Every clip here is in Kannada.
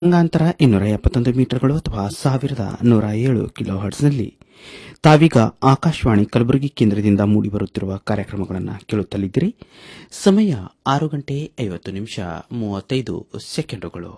ತರಂಗಾಂತರ ಇನ್ನೂರ ಎಪ್ಪತ್ತೊಂದು ಮೀಟರ್ಗಳು ಅಥವಾ ಸಾವಿರದ ನೂರ ಏಳು ಕಿಲೋ ಹರ್ಟ್ಸ್ನಲ್ಲಿ ತಾವೀಗ ಆಕಾಶವಾಣಿ ಕಲಬುರಗಿ ಕೇಂದ್ರದಿಂದ ಮೂಡಿಬರುತ್ತಿರುವ ಕಾರ್ಯಕ್ರಮಗಳನ್ನು ಕೇಳುತ್ತಲಿದ್ದೀರಿ ಸಮಯ ಆರು ಗಂಟೆ ಐವತ್ತು ನಿಮಿಷ ಮೂವತ್ತೈದು ಸೆಕೆಂಡುಗಳು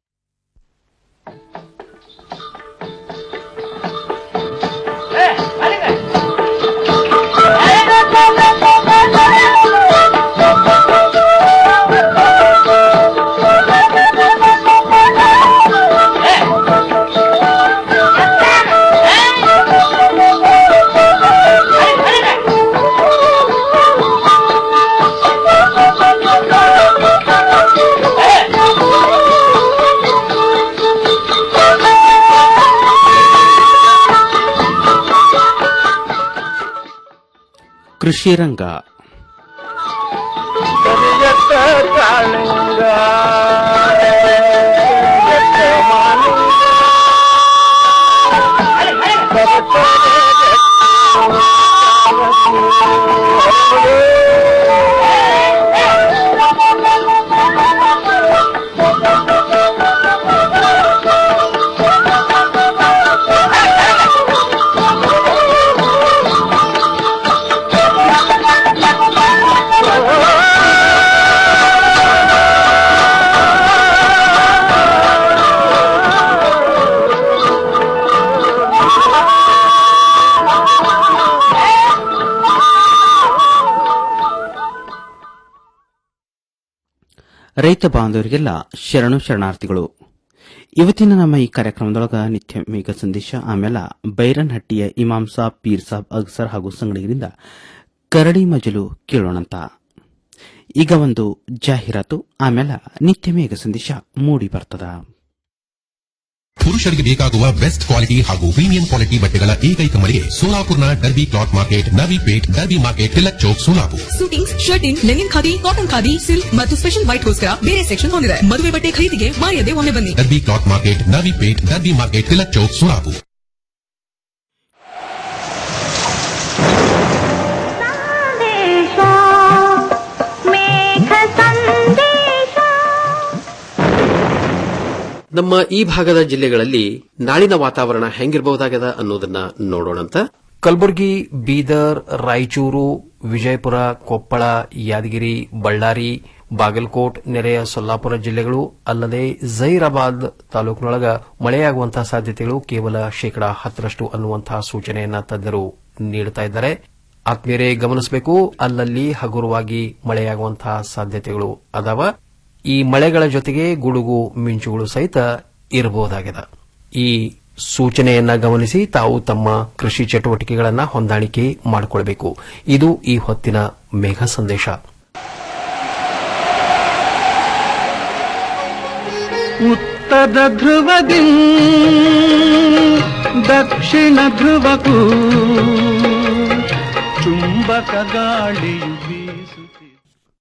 ಕೃಷಿ ರಂಗ ಕರಿಯತ್ತ ಕಾಳಿಂಗ ಕರಿಯತ್ತ ಮಾಲಿಂಗ ರೈತ ಬಾಂಧವರಿಗೆಲ್ಲ ಶರಣು ಶರಣಾರ್ಥಿಗಳು ಇವತ್ತಿನ ನಮ್ಮ ಈ ಕಾರ್ಯಕ್ರಮದೊಳಗ ನಿತ್ಯ ಮೇಘ ಸಂದೇಶ ಆಮೇಲೆ ಬೈರನ್ಹಟ್ಟಿಯ ಇಮಾಮ್ ಸಾಬ್ ಪೀರ್ ಸಾಬ್ ಅಗ್ಸರ್ ಹಾಗೂ ಸಂಗಡಿಗರಿಂದ ಕರಡಿ ಮಜಲು ಕೇಳೋಣಂತ ಈಗ ಒಂದು ಜಾಹೀರಾತು ಆಮೇಲೆ ನಿತ್ಯ ಮೇಘ ಸಂದೇಶ ಮೂಡಿ ಬರ್ತದ ಪುರುಷರಿಗೆ ಬೇಕಾಗುವ ಬೆಸ್ಟ್ ಕ್ವಾಲಿಟಿ ಹಾಗೂ ಪ್ರೀಮಿಯಂ ಕ್ವಾಲಿಟಿ ಬಟ್ಟೆಗಳ ಏಕೈಕ ಮಳಿಗೆ ಸೋಲಾಪುರ್ನ Derby cloth market Navi Peth Derby market Tilak Chowk Solapur suitings shirting linen khadi cotton khadi silk ಮತ್ತು ಸ್ಪೆಷಲ್ ವೈಟ್ಗೋಸ್ಕರ ಬೇರೆ ಸೆಕ್ಷನ್ ಹೊಂದಿದೆ ಮದುವೆ ಬಟ್ಟೆ ಖರೀದಿಗೆ ಮಾಯದೆ ಒಮ್ಮೆ ಬನ್ನಿ Derby cloth market Navi Peth Derby market Tilak Chowk Solapur ಸಂದೇಶ ಮೇಘ ಸಂದೇಶ ನಮ್ಮ ಈ ಭಾಗದ ಜಿಲ್ಲೆಗಳಲ್ಲಿ ನಾಳಿನ ವಾತಾವರಣ ಹೆಂಗಿರಬಹುದಾಗದ ಅನ್ನೋದನ್ನ ನೋಡೋಣಂತ ಕಲಬುರಗಿ ಬೀದರ್ ರಾಯಚೂರು ವಿಜಯಪುರ ಕೊಪ್ಪಳ ಯಾದಗಿರಿ ಬಳ್ಳಾರಿ ಬಾಗಲಕೋಟ್ ನೆರೆಯ ಸೊಲ್ಲಾಪುರ ಜಿಲ್ಲೆಗಳು ಅಲ್ಲದೆ ಜೈರಾಬಾದ್ ತಾಲೂಕಿನೊಳಗ ಮಳೆಯಾಗುವಂತಹ ಸಾಧ್ಯತೆಗಳು ಕೇವಲ ಶೇಕಡಾ ಹತ್ತರಷ್ಟು ಅನ್ನುವಂತಹ ಸೂಚನೆಯನ್ನ ತಜ್ಞರು ನೀಡುತ್ತಾ ಇದ್ದಾರೆ ಆತ್ಮೀಯರೇ ಗಮನಿಸಬೇಕು ಅಲ್ಲಲ್ಲಿ ಹಗುರವಾಗಿ ಮಳೆಯಾಗುವಂತಹ ಸಾಧ್ಯತೆಗಳು ಅದಾವ ಈ ಮಳೆಗಳ ಜೊತೆಗೆ ಗುಡುಗು ಮಿಂಚುಗಳು ಸಹಿತ ಇರಬಹುದಾಗಿದೆ ಈ ಸೂಚನೆಯನ್ನ ಗಮನಿಸಿ ತಾವು ತಮ್ಮ ಕೃಷಿ ಚಟುವಟಿಕೆಗಳನ್ನ ಹೊಂದಾಣಿಕೆ ಮಾಡಿಕೊಳ್ಬೇಕು ಇದು ಈ ಹೊತ್ತಿನ ಮೇಘ ಸಂದೇಶ ಉತ್ತರ ಧ್ರುವದಿ ದಕ್ಷಿಣ ಧ್ರುವಕ್ಕೂ ಚುಂಬಕ ಗಾಳಿಯು ಬೀಸುತ್ತಿದೆ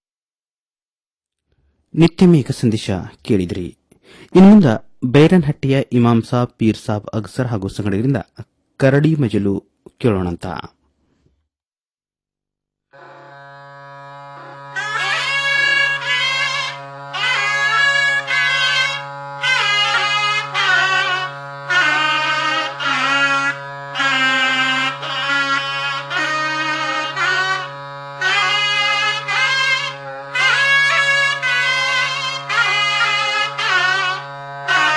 ನಿತ್ಯ ಮೇಘ ಸಂದೇಶ ಕೇಳಿದ್ರಿ ಇನ್ನು ಮುಂದ ಬೈರನ್ಹಟ್ಟಿಯ ಇಮಾಮ್ ಸಾಬ್ ಪೀರ್ ಸಾಬ್ ಅಗ್ಸರ್ ಹಾಗೂ ಸಂಗಡಿಗರಿಂದ ಕರಡಿ ಮಜಲು ಕೇಳೋಣಂತ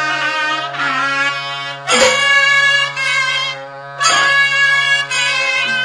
Thank you.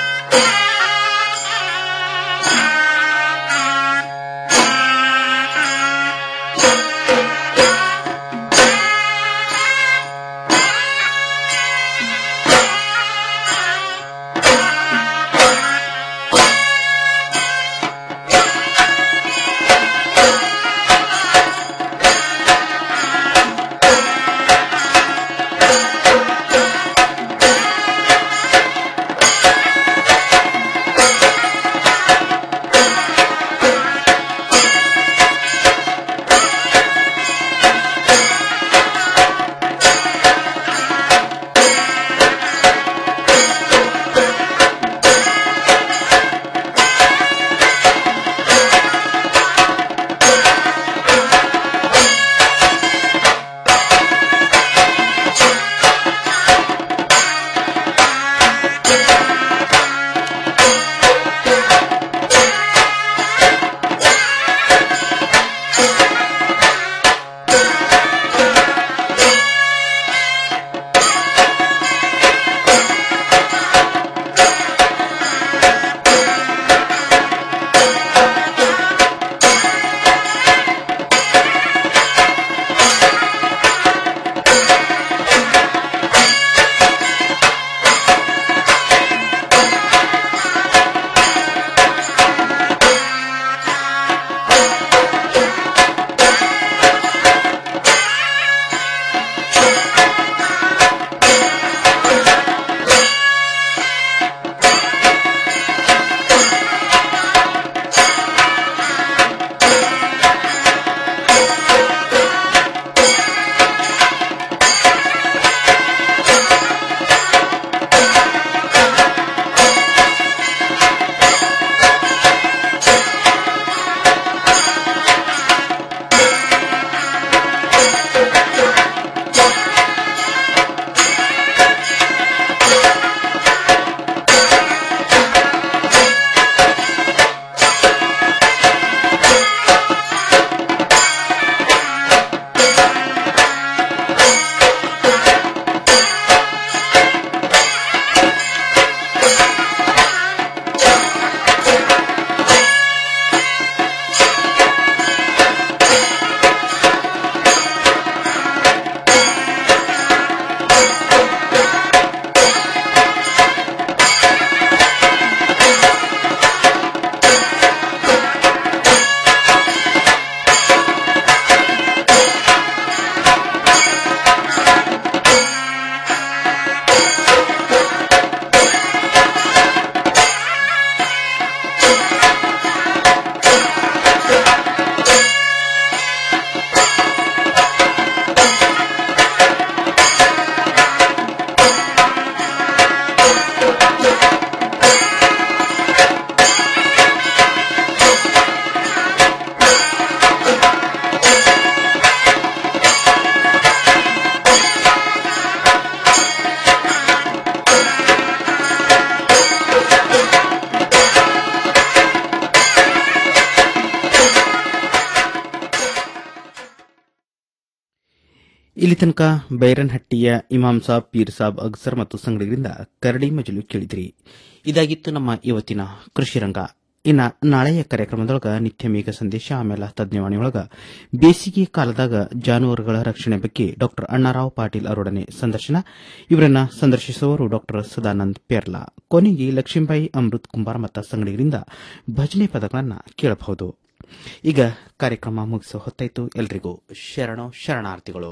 ಇಲ್ಲಿ ತನಕ ಬೈರನ್ಹಟ್ಟಿಯ ಇಮಾಮ್ ಸಾಬ್ ಪೀರ್ ಸಾಬ್ ಅಗ್ಸರ್ ಮತ್ತು ಸಂಗಡಿಗರಿಂದ ಕರಡಿ ಮಜಲು ಕೇಳಿದ್ರಿ ಇದಾಗಿತ್ತು ನಮ್ಮ ಇವತ್ತಿನ ಕೃಷಿ ರಂಗ ಇನ್ನ ನಾಳೆಯ ಕಾರ್ಯಕ್ರಮದೊಳಗ ನಿತ್ಯ ಮೇಘ ಸಂದೇಶ ಆಮೇಲೆ ತಜ್ಞವಾಣಿಯೊಳಗ ಬೇಸಿಗೆ ಕಾಲದಾಗ ಜಾನುವಾರುಗಳ ರಕ್ಷಣೆ ಬಗ್ಗೆ ಡಾಕ್ಟರ್ ಅಣ್ಣಾರಾವ್ ಪಾಟೀಲ್ ಅವರೊಡನೆ ಸಂದರ್ಶನ ಇವರನ್ನ ಸಂದರ್ಶಿಸುವವರು ಡಾಕ್ಟರ್ ಸದಾನಂದ್ ಪೆರ್ಲಾ ಕೊನೆಗೆ ಲಕ್ಷ್ಮೀಬಾಯಿ ಅಮೃತ್ ಕುಂಬಾರ್ ಮತ್ತು ಸಂಗಡಿಗರಿಂದ ಭಜನೆ ಪದಗಳನ್ನು ಕೇಳಬಹುದು ಈಗ ಕಾರ್ಯಕ್ರಮ ಮುಗಿಸೋ ಹೊತ್ತಾಯ್ತು ಎಲ್ರಿಗೂ ಶರಣು ಶರಣಾರ್ಥಿಗಳು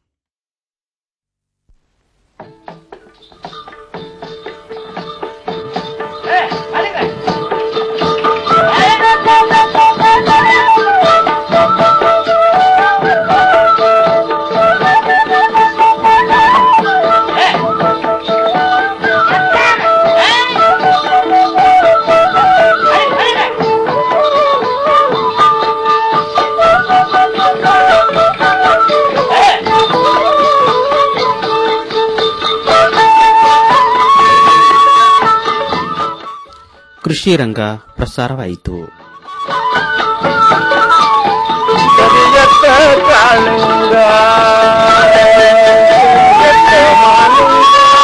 ಕೃಷಿ ರಂಗ ಪ್ರಸಾರವಾಯಿತು ಕರಿಯತ್ತ ಕಾಳಿಂಗ ಕರಿಯತ್ತ ಮಾಲಿಂಗ.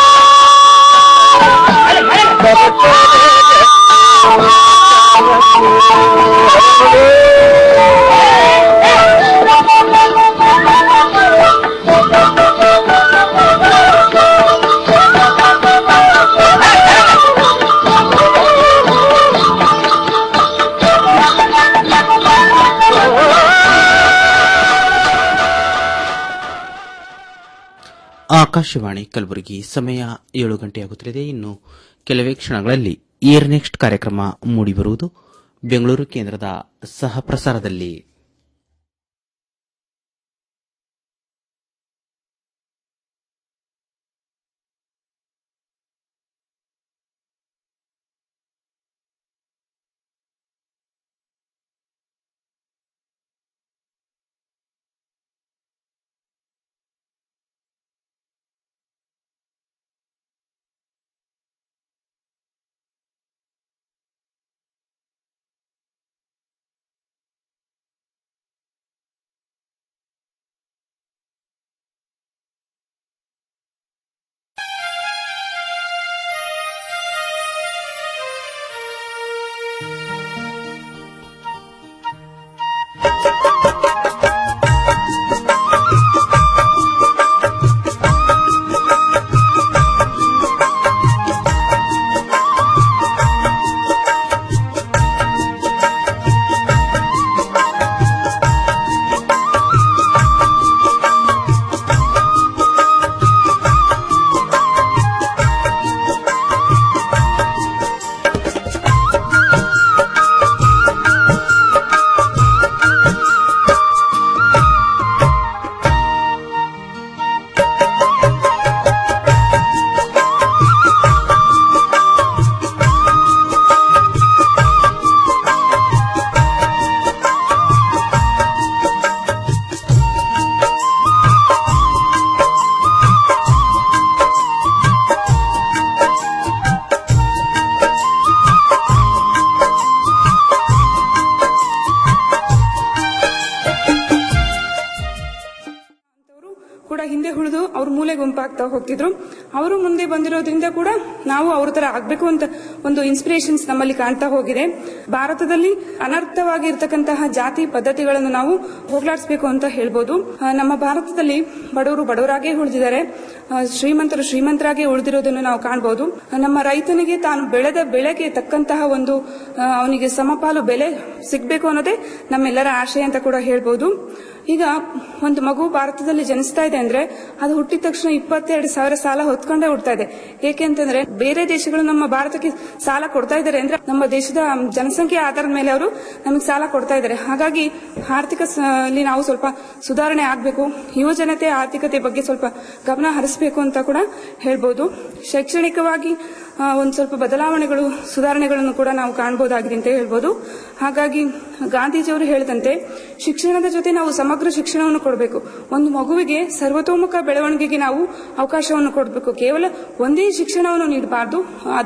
ಆಕಾಶವಾಣಿ ಕಲಬುರಗಿ ಸಮಯ ಏಳು ಗಂಟೆಯಾಗುತ್ತಿದೆ ಇನ್ನು ಕೆಲವೇ ಕ್ಷಣಗಳಲ್ಲಿ ಇಯರ್ ನೆಕ್ಸ್ಟ್ ಕಾರ್ಯಕ್ರಮ ಮೂಡಿಬರುವುದು ಬೆಂಗಳೂರು ಕೇಂದ್ರದ ಸಹ ಪ್ರಸಾರದಲ್ಲಿ ಕೂಡ ಹಿಂದೆ ಉಳಿದು ಅವ್ರ ಮೂಲೆ ಗುಂಪಾಗ್ತಾ ಹೋಗ್ತಿದ್ರು ಅವರು ಮುಂದೆ ಬಂದಿರೋದ್ರಿಂದ ಕೂಡ ನಾವು ಅವ್ರ ತರ ಆಗ್ಬೇಕು ಅಂತ ಒಂದು ಇನ್ಸ್ಪಿರೇಷನ್ಸ್ ನಮ್ಮಲ್ಲಿ ಕಾಣ್ತಾ ಹೋಗಿದೆ ಭಾರತದಲ್ಲಿ ಅನರ್ಥವಾಗಿ ಇರ್ತಕ್ಕಂತಹ ಜಾತಿ ಪದ್ಧತಿಗಳನ್ನು ನಾವು ಹೋಗ್ಲಾಡಿಸಬೇಕು ಅಂತ ಹೇಳ್ಬೋದು ಆ, ನಮ್ಮ ಭಾರತದಲ್ಲಿ ಬಡವರು ಬಡವರಾಗೇ ಉಳಿದಿದ್ದಾರೆ ಆ, ಶ್ರೀಮಂತರು ಶ್ರೀಮಂತರಾಗೇ ಉಳಿದಿರೋದನ್ನು ನಾವು ಕಾಣಬಹುದು ಆ, ನಮ್ಮ ರೈತನಿಗೆ ತಾನು ಬೆಳೆದ ಬೆಳೆಗೆ ತಕ್ಕಂತಹ ಒಂದು ಆ, ಅವನಿಗೆ ಸಮಪಾಲು ಬೆಲೆ ಸಿಗಬೇಕು ಅನ್ನೋದೇ ನಮ್ಮೆಲ್ಲರ ಆಶಯ ಅಂತ ಕೂಡ ಹೇಳ್ಬೋದು ಈಗ ಒಂದು ಮಗು ಭಾರತದಲ್ಲಿ ಜನಿಸ್ತಾ ಇದೆ ಅಂದ್ರೆ ಅದು ಹುಟ್ಟಿದ ತಕ್ಷಣ ಇಪ್ಪತ್ತೆರಡು ಸಾವಿರ ಸಾಲ ಹೊತ್ಕೊಂಡೇ ಹುಡ್ತಾ ಇದೆ ಏಕೆ ಅಂತಂದ್ರೆ ಬೇರೆ ದೇಶಗಳು ನಮ್ಮ ಭಾರತಕ್ಕೆ ಸಾಲ ಕೊಡ್ತಾ ಇದ್ದಾರೆ ಅಂದ್ರೆ ನಮ್ಮ ದೇಶದ ಜನಸಂಖ್ಯೆ ಆಧಾರದ ಮೇಲೆ ಅವರು ನಮಗೆ ಸಾಲ ಕೊಡ್ತಾ ಇದ್ದಾರೆ ಹಾಗಾಗಿ ಆರ್ಥಿಕ ಸ- ಅಲ್ಲಿ ನಾವು ಸ್ವಲ್ಪ ಸುಧಾರಣೆ ಆಗಬೇಕು ಯುವ ಜನತೆ ಆರ್ಥಿಕತೆ ಬಗ್ಗೆ ಸ್ವಲ್ಪ ಗಮನ ಹರಿಸಬೇಕು ಅಂತ ಕೂಡ ಹೇಳ್ಬೋದು ಶೈಕ್ಷಣಿಕವಾಗಿ ಆ, ಒಂದು ಸ್ವಲ್ಪ ಬದಲಾವಣೆಗಳು ಸುಧಾರಣೆಗಳನ್ನು ಕೂಡ ನಾವು ಕಾಣಬಹುದಾಗಿದೆ ಅಂತ ಹೇಳ್ಬೋದು ಹಾಗಾಗಿ ಗಾಂಧೀಜಿಯವರು ಹೇಳಿದಂತೆ ಶಿಕ್ಷಣದ ಜೊತೆ ನಾವು ಸಮಗ್ರ ಶಿಕ್ಷಣವನ್ನು ಕೊಡಬೇಕು ಒಂದು ಮಗುವಿಗೆ ಸರ್ವತೋಮುಖ ಬೆಳವಣಿಗೆಗೆ ನಾವು ಅವಕಾಶವನ್ನು ಕೊಡಬೇಕು ಕೇವಲ ಒಂದೇ ಶಿಕ್ಷಣವನ್ನು ನೀಡಬಾರದು ಅದರ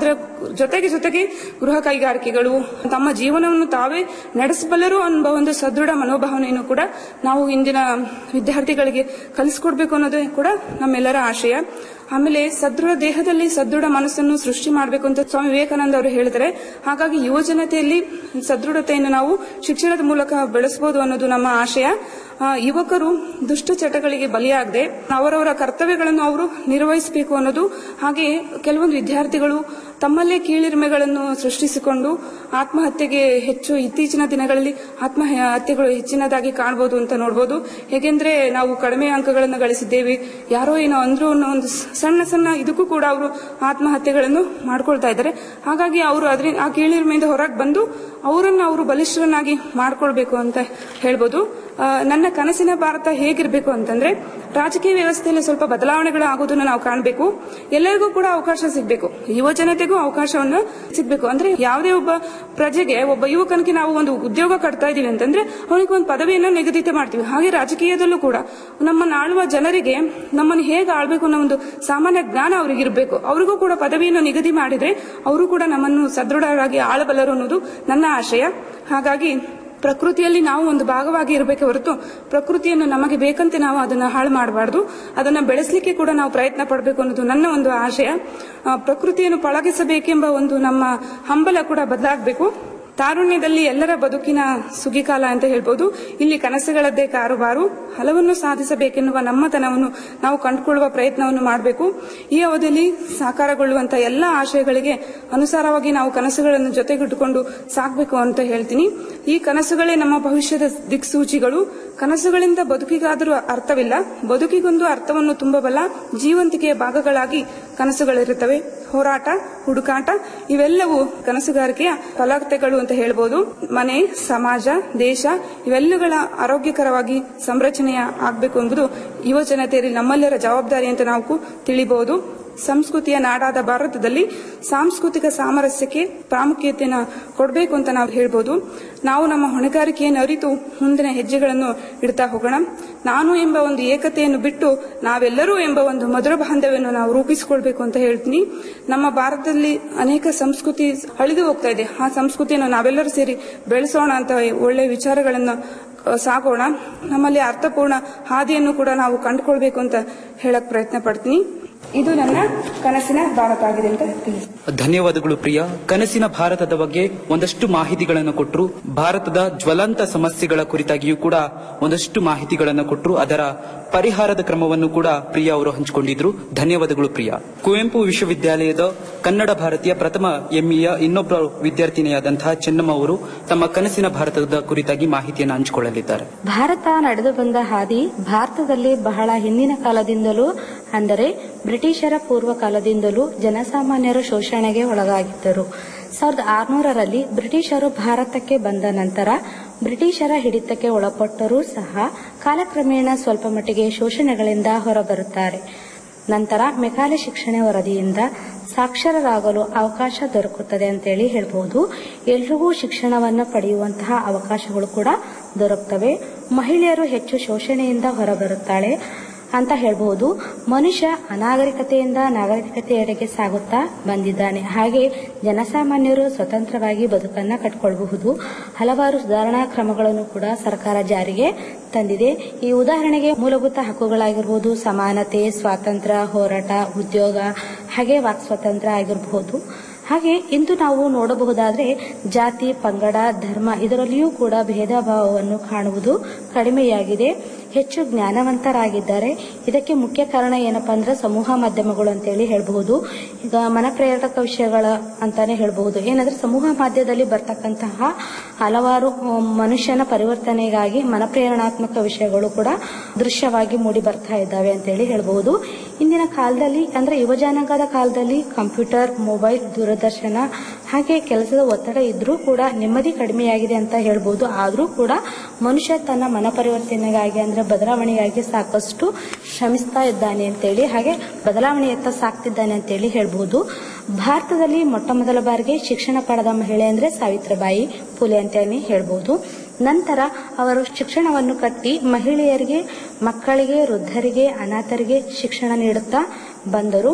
ಜೊತೆಗೆ ಜೊತೆಗೆ ಗೃಹ ಕೈಗಾರಿಕೆಗಳು ತಮ್ಮ ಜೀವನವನ್ನು ತಾವೇ ನಡೆಸಬಲ್ಲರು ಅನ್ನುವ ಒಂದು ಸದೃಢ ಮನೋಭಾವನೆಯನ್ನು ಕೂಡ ನಾವು ಇಂದಿನ ವಿದ್ಯಾರ್ಥಿಗಳಿಗೆ ಕಲಿಸ್ಕೊಡ್ಬೇಕು ಅನ್ನೋದೇ ಕೂಡ ನಮ್ಮೆಲ್ಲರ ಆಶಯ ಆಮೇಲೆ ಸದೃಢ ದೇಹದಲ್ಲಿ ಸದೃಢ ಮನಸ್ಸನ್ನು ಸೃಷ್ಟಿ ಮಾಡಬೇಕು ಅಂತ ಸ್ವಾಮಿ ವಿವೇಕಾನಂದ ಅವರು ಹೇಳಿದ್ದಾರೆ ಹಾಗಾಗಿ ಯುವ ಜನತೆಯಲ್ಲಿ ಸದೃಢತೆಯನ್ನು ನಾವು ಶಿಕ್ಷಣದ ಮೂಲಕ ಬೆಳೆಸಬಹುದು ಅನ್ನೋದು ನಮ್ಮ ಆಶಯ ಆ, ಯುವಕರು ದುಷ್ಟ ಚಟಗಳಿಗೆ ಬಲಿಯಾಗದೆ ಅವರವರ ಕರ್ತವ್ಯಗಳನ್ನು ಅವರು ನಿರ್ವಹಿಸಬೇಕು ಅನ್ನೋದು ಹಾಗೆ ಕೆಲವೊಂದು ವಿದ್ಯಾರ್ಥಿಗಳು ತಮ್ಮಲ್ಲೇ ಕೀಳಿರಿಮೆಗಳನ್ನು ಸೃಷ್ಟಿಸಿಕೊಂಡು ಆತ್ಮಹತ್ಯೆಗೆ ಹೆಚ್ಚು ಇತ್ತೀಚಿನ ದಿನಗಳಲ್ಲಿ ಆತ್ಮಹತ್ಯೆಗಳು ಹೆಚ್ಚಿನದಾಗಿ ಕಾಣಬಹುದು ಅಂತ ನೋಡಬಹುದು ಹೇಗೆಂದ್ರೆ ನಾವು ಕಡಿಮೆ ಅಂಕಗಳನ್ನು ಗಳಿಸಿದ್ದೇವೆ ಯಾರೋ ಏನೋ ಅಂದ್ರು ಅನ್ನೋ ಒಂದು ಸಣ್ಣ ಸಣ್ಣ ಇದಕ್ಕೂ ಕೂಡ ಅವರು ಆತ್ಮಹತ್ಯೆಗಳನ್ನು ಮಾಡ್ಕೊಳ್ತಾ ಇದ್ದಾರೆ ಹಾಗಾಗಿ ಅವರು ಅದ್ರ ಆ ಕೀಳಿರಿಮೆಯಿಂದ ಹೊರಗೆ ಬಂದು ಅವರನ್ನು ಅವರು ಬಲಿಷ್ಠರನ್ನಾಗಿ ಮಾಡ್ಕೊಳ್ಬೇಕು ಅಂತ ಹೇಳ್ಬೋದು ಆ, ನನ್ನ ಕನಸಿನ ಭಾರತ ಹೇಗಿರಬೇಕು ಅಂತಂದ್ರೆ ರಾಜಕೀಯ ವ್ಯವಸ್ಥೆಯಲ್ಲಿ ಸ್ವಲ್ಪ ಬದಲಾವಣೆಗಳು ಆಗೋದನ್ನ ನಾವು ಕಾಣಬೇಕು ಎಲ್ಲರಿಗೂ ಕೂಡ ಅವಕಾಶ ಸಿಗಬೇಕು ಯುವ ಜನತೆಗೂ ಅವಕಾಶವನ್ನು ಸಿಗಬೇಕು ಅಂದ್ರೆ ಯಾವುದೇ ಒಬ್ಬ ಪ್ರಜೆಗೆ ಒಬ್ಬ ಯುವಕನಿಗೆ ನಾವು ಒಂದು ಉದ್ಯೋಗ ಕಟ್ತಾ ಇದೀವಿ ಅಂತಂದ್ರೆ ಅವನಿಗೆ ಒಂದು ಪದವಿಯನ್ನು ನಿಗದಿತ ಮಾಡ್ತೀವಿ ಹಾಗೆ ರಾಜಕೀಯದಲ್ಲೂ ಕೂಡ ನಮ್ಮನ್ನು ಆಳುವ ಜನರಿಗೆ ನಮ್ಮನ್ನು ಹೇಗೆ ಆಳ್ಬೇಕು ಅನ್ನೋ ಒಂದು ಸಾಮಾನ್ಯ ಜ್ಞಾನ ಅವ್ರಿಗೆ ಇರಬೇಕು ಅವರಿಗೂ ಕೂಡ ಪದವಿಯನ್ನು ನಿಗದಿ ಮಾಡಿದ್ರೆ ಅವರು ಕೂಡ ನಮ್ಮನ್ನು ಸದೃಢರಾಗಿ ಆಳಬಲ್ಲರು ಅನ್ನೋದು ನನ್ನ ಆಶಯ ಹಾಗಾಗಿ ಪ್ರಕೃತಿಯಲ್ಲಿ ನಾವು ಒಂದು ಭಾಗವಾಗಿ ಇರಬೇಕೆ ಹೊರತು ಪ್ರಕೃತಿಯನ್ನು ನಮಗೆ ಬೇಕಂತೆ ನಾವು ಅದನ್ನ ಹಾಳು ಮಾಡಬಾರ್ದು ಅದನ್ನ ಬೆಳೆಸಲಿಕ್ಕೆ ಕೂಡ ನಾವು ಪ್ರಯತ್ನ ಪಡಬೇಕು ಅನ್ನೋದು ನನ್ನ ಒಂದು ಆಶಯ ಆ, ಪ್ರಕೃತಿಯನ್ನು ಪಳಗಿಸಬೇಕೆಂಬ ಒಂದು ನಮ್ಮ ಹಂಬಲ ಕೂಡ ಬದಲಾಗಬೇಕು ತಾರುಣ್ಯದಲ್ಲಿ ಎಲ್ಲರ ಬದುಕಿನ ಸುಗಿಕಾಲ ಅಂತ ಹೇಳ್ಬೋದು ಇಲ್ಲಿ ಕನಸುಗಳದ್ದೇ ಕಾರುಬಾರು ಹಲವನ್ನು ಸಾಧಿಸಬೇಕೆನ್ನುವ ನಮ್ಮತನವನ್ನು ನಾವು ಕಂಡುಕೊಳ್ಳುವ ಪ್ರಯತ್ನವನ್ನು ಮಾಡಬೇಕು ಈ ಅವಧಿಯಲ್ಲಿ ಸಾಕಾರಗೊಳ್ಳುವಂತ ಎಲ್ಲ ಆಶಯಗಳಿಗೆ ಅನುಸಾರವಾಗಿ ನಾವು ಕನಸುಗಳನ್ನು ಜೊತೆಗಿಟ್ಟುಕೊಂಡು ಸಾಗಬೇಕು ಅಂತ ಹೇಳ್ತೀನಿ ಈ ಕನಸುಗಳೇ ನಮ್ಮ ಭವಿಷ್ಯದ ದಿಕ್ಸೂಚಿಗಳು ಕನಸುಗಳಿಂದ ಬದುಕಿಗಾದರೂ ಅರ್ಥವಿಲ್ಲ ಬದುಕಿಗೊಂದು ಅರ್ಥವನ್ನು ತುಂಬಬಲ್ಲ ಜೀವಂತಿಕೆಯ ಭಾಗಗಳಾಗಿ ಕನಸುಗಳಿರುತ್ತವೆ ಹೋರಾಟ ಹುಡುಕಾಟ ಇವೆಲ್ಲವೂ ಕನಸುಗಾರಿಕೆಯ ಫಲಕತೆಗಳು ಅಂತ ಹೇಳ್ಬೋದು ಮನೆ ಸಮಾಜ ದೇಶ ಇವೆಲ್ಲಗಳ ಆರೋಗ್ಯಕರವಾಗಿ ಸಂರಚನೆಯ ಆಗಬೇಕು ಎಂಬುದು ಯುವ ಜನತೆಯಲ್ಲಿ ನಮ್ಮೆಲ್ಲರ ಜವಾಬ್ದಾರಿ ಅಂತ ನಾವು ತಿಳಿಬಹುದು ಸಂಸ್ಕೃತಿಯ ನಾಡಾದ ಭಾರತದಲ್ಲಿ ಸಾಂಸ್ಕೃತಿಕ ಸಾಮರಸ್ಯಕ್ಕೆ ಪ್ರಾಮುಖ್ಯತೆಯನ್ನು ಕೊಡಬೇಕು ಅಂತ ನಾವು ಹೇಳ್ಬೋದು ನಾವು ನಮ್ಮ ಹೊಣೆಗಾರಿಕೆಯನ್ನು ಅರಿತು ಮುಂದಿನ ಹೆಜ್ಜೆಗಳನ್ನು ಇಡ್ತಾ ಹೋಗೋಣ ನಾನು ಎಂಬ ಒಂದು ಏಕತೆಯನ್ನು ಬಿಟ್ಟು ನಾವೆಲ್ಲರೂ ಎಂಬ ಒಂದು ಮಧುರ ಬಾಂಧವ್ಯವನ್ನು ನಾವು ರೂಪಿಸಿಕೊಳ್ಬೇಕು ಅಂತ ಹೇಳ್ತೀನಿ ನಮ್ಮ ಭಾರತದಲ್ಲಿ ಅನೇಕ ಸಂಸ್ಕೃತಿ ಅಳಿದು ಹೋಗ್ತಾ ಇದೆ ಆ ಸಂಸ್ಕೃತಿಯನ್ನು ನಾವೆಲ್ಲರೂ ಸೇರಿ ಬೆಳೆಸೋಣ ಅಂತ ಒಳ್ಳೆ ವಿಚಾರಗಳನ್ನು ಅಹ್, ಸಾಗೋಣ ನಮ್ಮಲ್ಲಿ ಅರ್ಥಪೂರ್ಣ ಹಾದಿಯನ್ನು ಕೂಡ ನಾವು ಕಂಡುಕೊಳ್ಬೇಕು ಅಂತ ಹೇಳಕ್ ಪ್ರಯತ್ನ ಪಡ್ತೀನಿ ಇದು ನನ್ನ ಕನಸಿನ ಭಾರತ ಆಗಿದೆ ಅಂತ ತಿಳಿಸ್ತೀನಿ ಧನ್ಯವಾದಗಳು ಪ್ರಿಯ ಕನಸಿನ ಭಾರತದ ಬಗ್ಗೆ ಒಂದಷ್ಟು ಮಾಹಿತಿಗಳನ್ನು ಕೊಟ್ಟರು ಭಾರತದ ಜ್ವಲಂತ ಸಮಸ್ಯೆಗಳ ಕುರಿತಾಗಿಯೂ ಕೂಡ ಒಂದಷ್ಟು ಮಾಹಿತಿಗಳನ್ನು ಕೊಟ್ಟರು ಅದರ ಪರಿಹಾರದ ಕ್ರಮವನ್ನು ಕೂಡ ಪ್ರಿಯ ಅವರು ಹಂಚಿಕೊಂಡಿದ್ರು ಧನ್ಯವಾದಗಳು ಪ್ರಿಯ ಕುವೆಂಪು ವಿಶ್ವವಿದ್ಯಾಲಯದ ಕನ್ನಡ ಭಾರತೀಯ ಪ್ರಥಮ ಎಂಇಯ ಇನ್ನೊಬ್ಬ ವಿದ್ಯಾರ್ಥಿನಿಯಾದಂತಹ ಚೆನ್ನಮ್ಮ ಅವರು ತಮ್ಮ ಕನಸಿನ ಭಾರತದ ಕುರಿತಾಗಿ ಮಾಹಿತಿಯನ್ನು ಹಂಚಿಕೊಳ್ಳಲಿದ್ದಾರೆ ಭಾರತ ನಡೆದು ಬಂದ ಹಾದಿ ಭಾರತದಲ್ಲಿ ಬಹಳ ಹಿಂದಿನ ಕಾಲದಿಂದಲೂ ಅಂದರೆ ಬ್ರಿಟಿಷರ ಪೂರ್ವ ಕಾಲದಿಂದಲೂ ಜನಸಾಮಾನ್ಯರು ಶೋಷಣೆಗೆ ಒಳಗಾಗಿದ್ದರು ಸಾವಿರದ ಆರುನೂರರಲ್ಲಿ ಬ್ರಿಟಿಷರು ಭಾರತಕ್ಕೆ ಬಂದ ನಂತರ ಬ್ರಿಟಿಷರ ಹಿಡಿತಕ್ಕೆ ಒಳಪಟ್ಟರೂ ಸಹ ಕಾಲಕ್ರಮೇಣ ಸ್ವಲ್ಪ ಮಟ್ಟಿಗೆ ಶೋಷಣೆಗಳಿಂದ ಹೊರಬರುತ್ತಾರೆ ನಂತರ ಮೆಕಾಲೆ ಶಿಕ್ಷಣ ವರದಿಯಿಂದ ಸಾಕ್ಷರರಾಗಲು ಅವಕಾಶ ದೊರಕುತ್ತದೆ ಅಂತೇಳಿ ಹೇಳ್ಬೋದು ಎಲ್ರಿಗೂ ಶಿಕ್ಷಣವನ್ನು ಪಡೆಯುವಂತಹ ಅವಕಾಶಗಳು ಕೂಡ ದೊರಕುತ್ತವೆ ಮಹಿಳೆಯರು ಹೆಚ್ಚು ಶೋಷಣೆಯಿಂದ ಹೊರಬರುತ್ತಾಳೆ ಅಂತ ಹೇಳ್ಬಹುದು ಮನುಷ್ಯ ಅನಾಗರಿಕತೆಯಿಂದ ನಾಗರಿಕತೆಯೆಡೆಗೆ ಸಾಗುತ್ತಾ ಬಂದಿದ್ದಾನೆ ಹಾಗೆ ಜನಸಾಮಾನ್ಯರು ಸ್ವತಂತ್ರವಾಗಿ ಬದುಕನ್ನ ಕಟ್ಕೊಳ್ಬಹುದು ಹಲವಾರು ಸುಧಾರಣಾ ಕ್ರಮಗಳನ್ನು ಕೂಡ ಸರ್ಕಾರ ಜಾರಿಗೆ ತಂದಿದೆ ಈ ಉದಾಹರಣೆಗೆ ಮೂಲಭೂತ ಹಕ್ಕುಗಳಾಗಿರ್ಬೋದು ಸಮಾನತೆ ಸ್ವಾತಂತ್ರ್ಯ ಹೋರಾಟ ಉದ್ಯೋಗ ಹಾಗೆ ವಾಕ್ ಸ್ವಾತಂತ್ರ್ಯ ಆಗಿರಬಹುದು ಹಾಗೆ ಇಂದು ನಾವು ನೋಡಬಹುದಾದ್ರೆ ಜಾತಿ ಪಂಗಡ ಧರ್ಮ ಇದರಲ್ಲಿಯೂ ಕೂಡ ಭೇದ ಭಾವವನ್ನು ಕಾಣುವುದು ಕಡಿಮೆಯಾಗಿದೆ ಹೆಚ್ಚು ಜ್ಞಾನವಂತರಾಗಿದ್ದಾರೆ ಇದಕ್ಕೆ ಮುಖ್ಯ ಕಾರಣ ಏನಪ್ಪಾ ಅಂದ್ರೆ ಸಮೂಹ ಮಾಧ್ಯಮಗಳು ಅಂತೇಳಿ ಹೇಳಬಹುದು ಈಗ ಮನಪ್ರೇರಕ ವಿಷಯಗಳ ಅಂತಾನೆ ಹೇಳಬಹುದು ಏನಂದ್ರೆ ಸಮೂಹ ಮಾಧ್ಯಮದಲ್ಲಿ ಬರ್ತಕ್ಕಂತಹ ಹಲವಾರು ಅಹ್, ಮನುಷ್ಯನ ಪರಿವರ್ತನೆಗಾಗಿ ಮನಪ್ರೇರಣಾತ್ಮಕ ವಿಷಯಗಳು ಕೂಡ ದೃಶ್ಯವಾಗಿ ಮೂಡಿ ಬರ್ತಾ ಇದ್ದಾವೆ ಅಂತೇಳಿ ಹೇಳಬಹುದು ಇಂದಿನ ಕಾಲದಲ್ಲಿ ಅಂದ್ರೆ ಯುವಜನಾಂಗದ ಕಾಲದಲ್ಲಿ ಕಂಪ್ಯೂಟರ್ ಮೊಬೈಲ್ ದೂರದರ್ಶನ ಹಾಗೆ ಕೆಲಸದ ಒತ್ತಡ ಇದ್ರೂ ಕೂಡ ನೆಮ್ಮದಿ ಕಡಿಮೆಯಾಗಿದೆ ಅಂತ ಹೇಳ್ಬೋದು ಆದ್ರೂ ಕೂಡ ಮನುಷ್ಯ ತನ್ನ ಮನ ಪರಿವರ್ತನೆಗಾಗಿ ಅಂದ್ರೆ ಬದಲಾವಣೆಗಾಗಿ ಸಾಕಷ್ಟು ಶ್ರಮಿಸ್ತಾ ಇದ್ದಾನೆ ಅಂತೇಳಿ ಹಾಗೆ ಬದಲಾವಣೆಯತ್ತ ಸಾಕ್ತಿದ್ದಾನೆ ಅಂತೇಳಿ ಹೇಳ್ಬೋದು ಭಾರತದಲ್ಲಿ ಮೊಟ್ಟ ಮೊದಲ ಬಾರಿಗೆ ಶಿಕ್ಷಣ ಪಡೆದ ಮಹಿಳೆ ಅಂದ್ರೆ ಸಾವಿತ್ರಿಬಾಯಿ ಫುಲೆ ಅಂತೇಳಿ ಹೇಳ್ಬೋದು ನಂತರ ಅವರು ಶಿಕ್ಷಣವನ್ನು ಕಟ್ಟಿ ಮಹಿಳೆಯರಿಗೆ ಮಕ್ಕಳಿಗೆ ವೃದ್ಧರಿಗೆ ಅನಾಥರಿಗೆ ಶಿಕ್ಷಣ ನೀಡುತ್ತಾ ಬಂದರು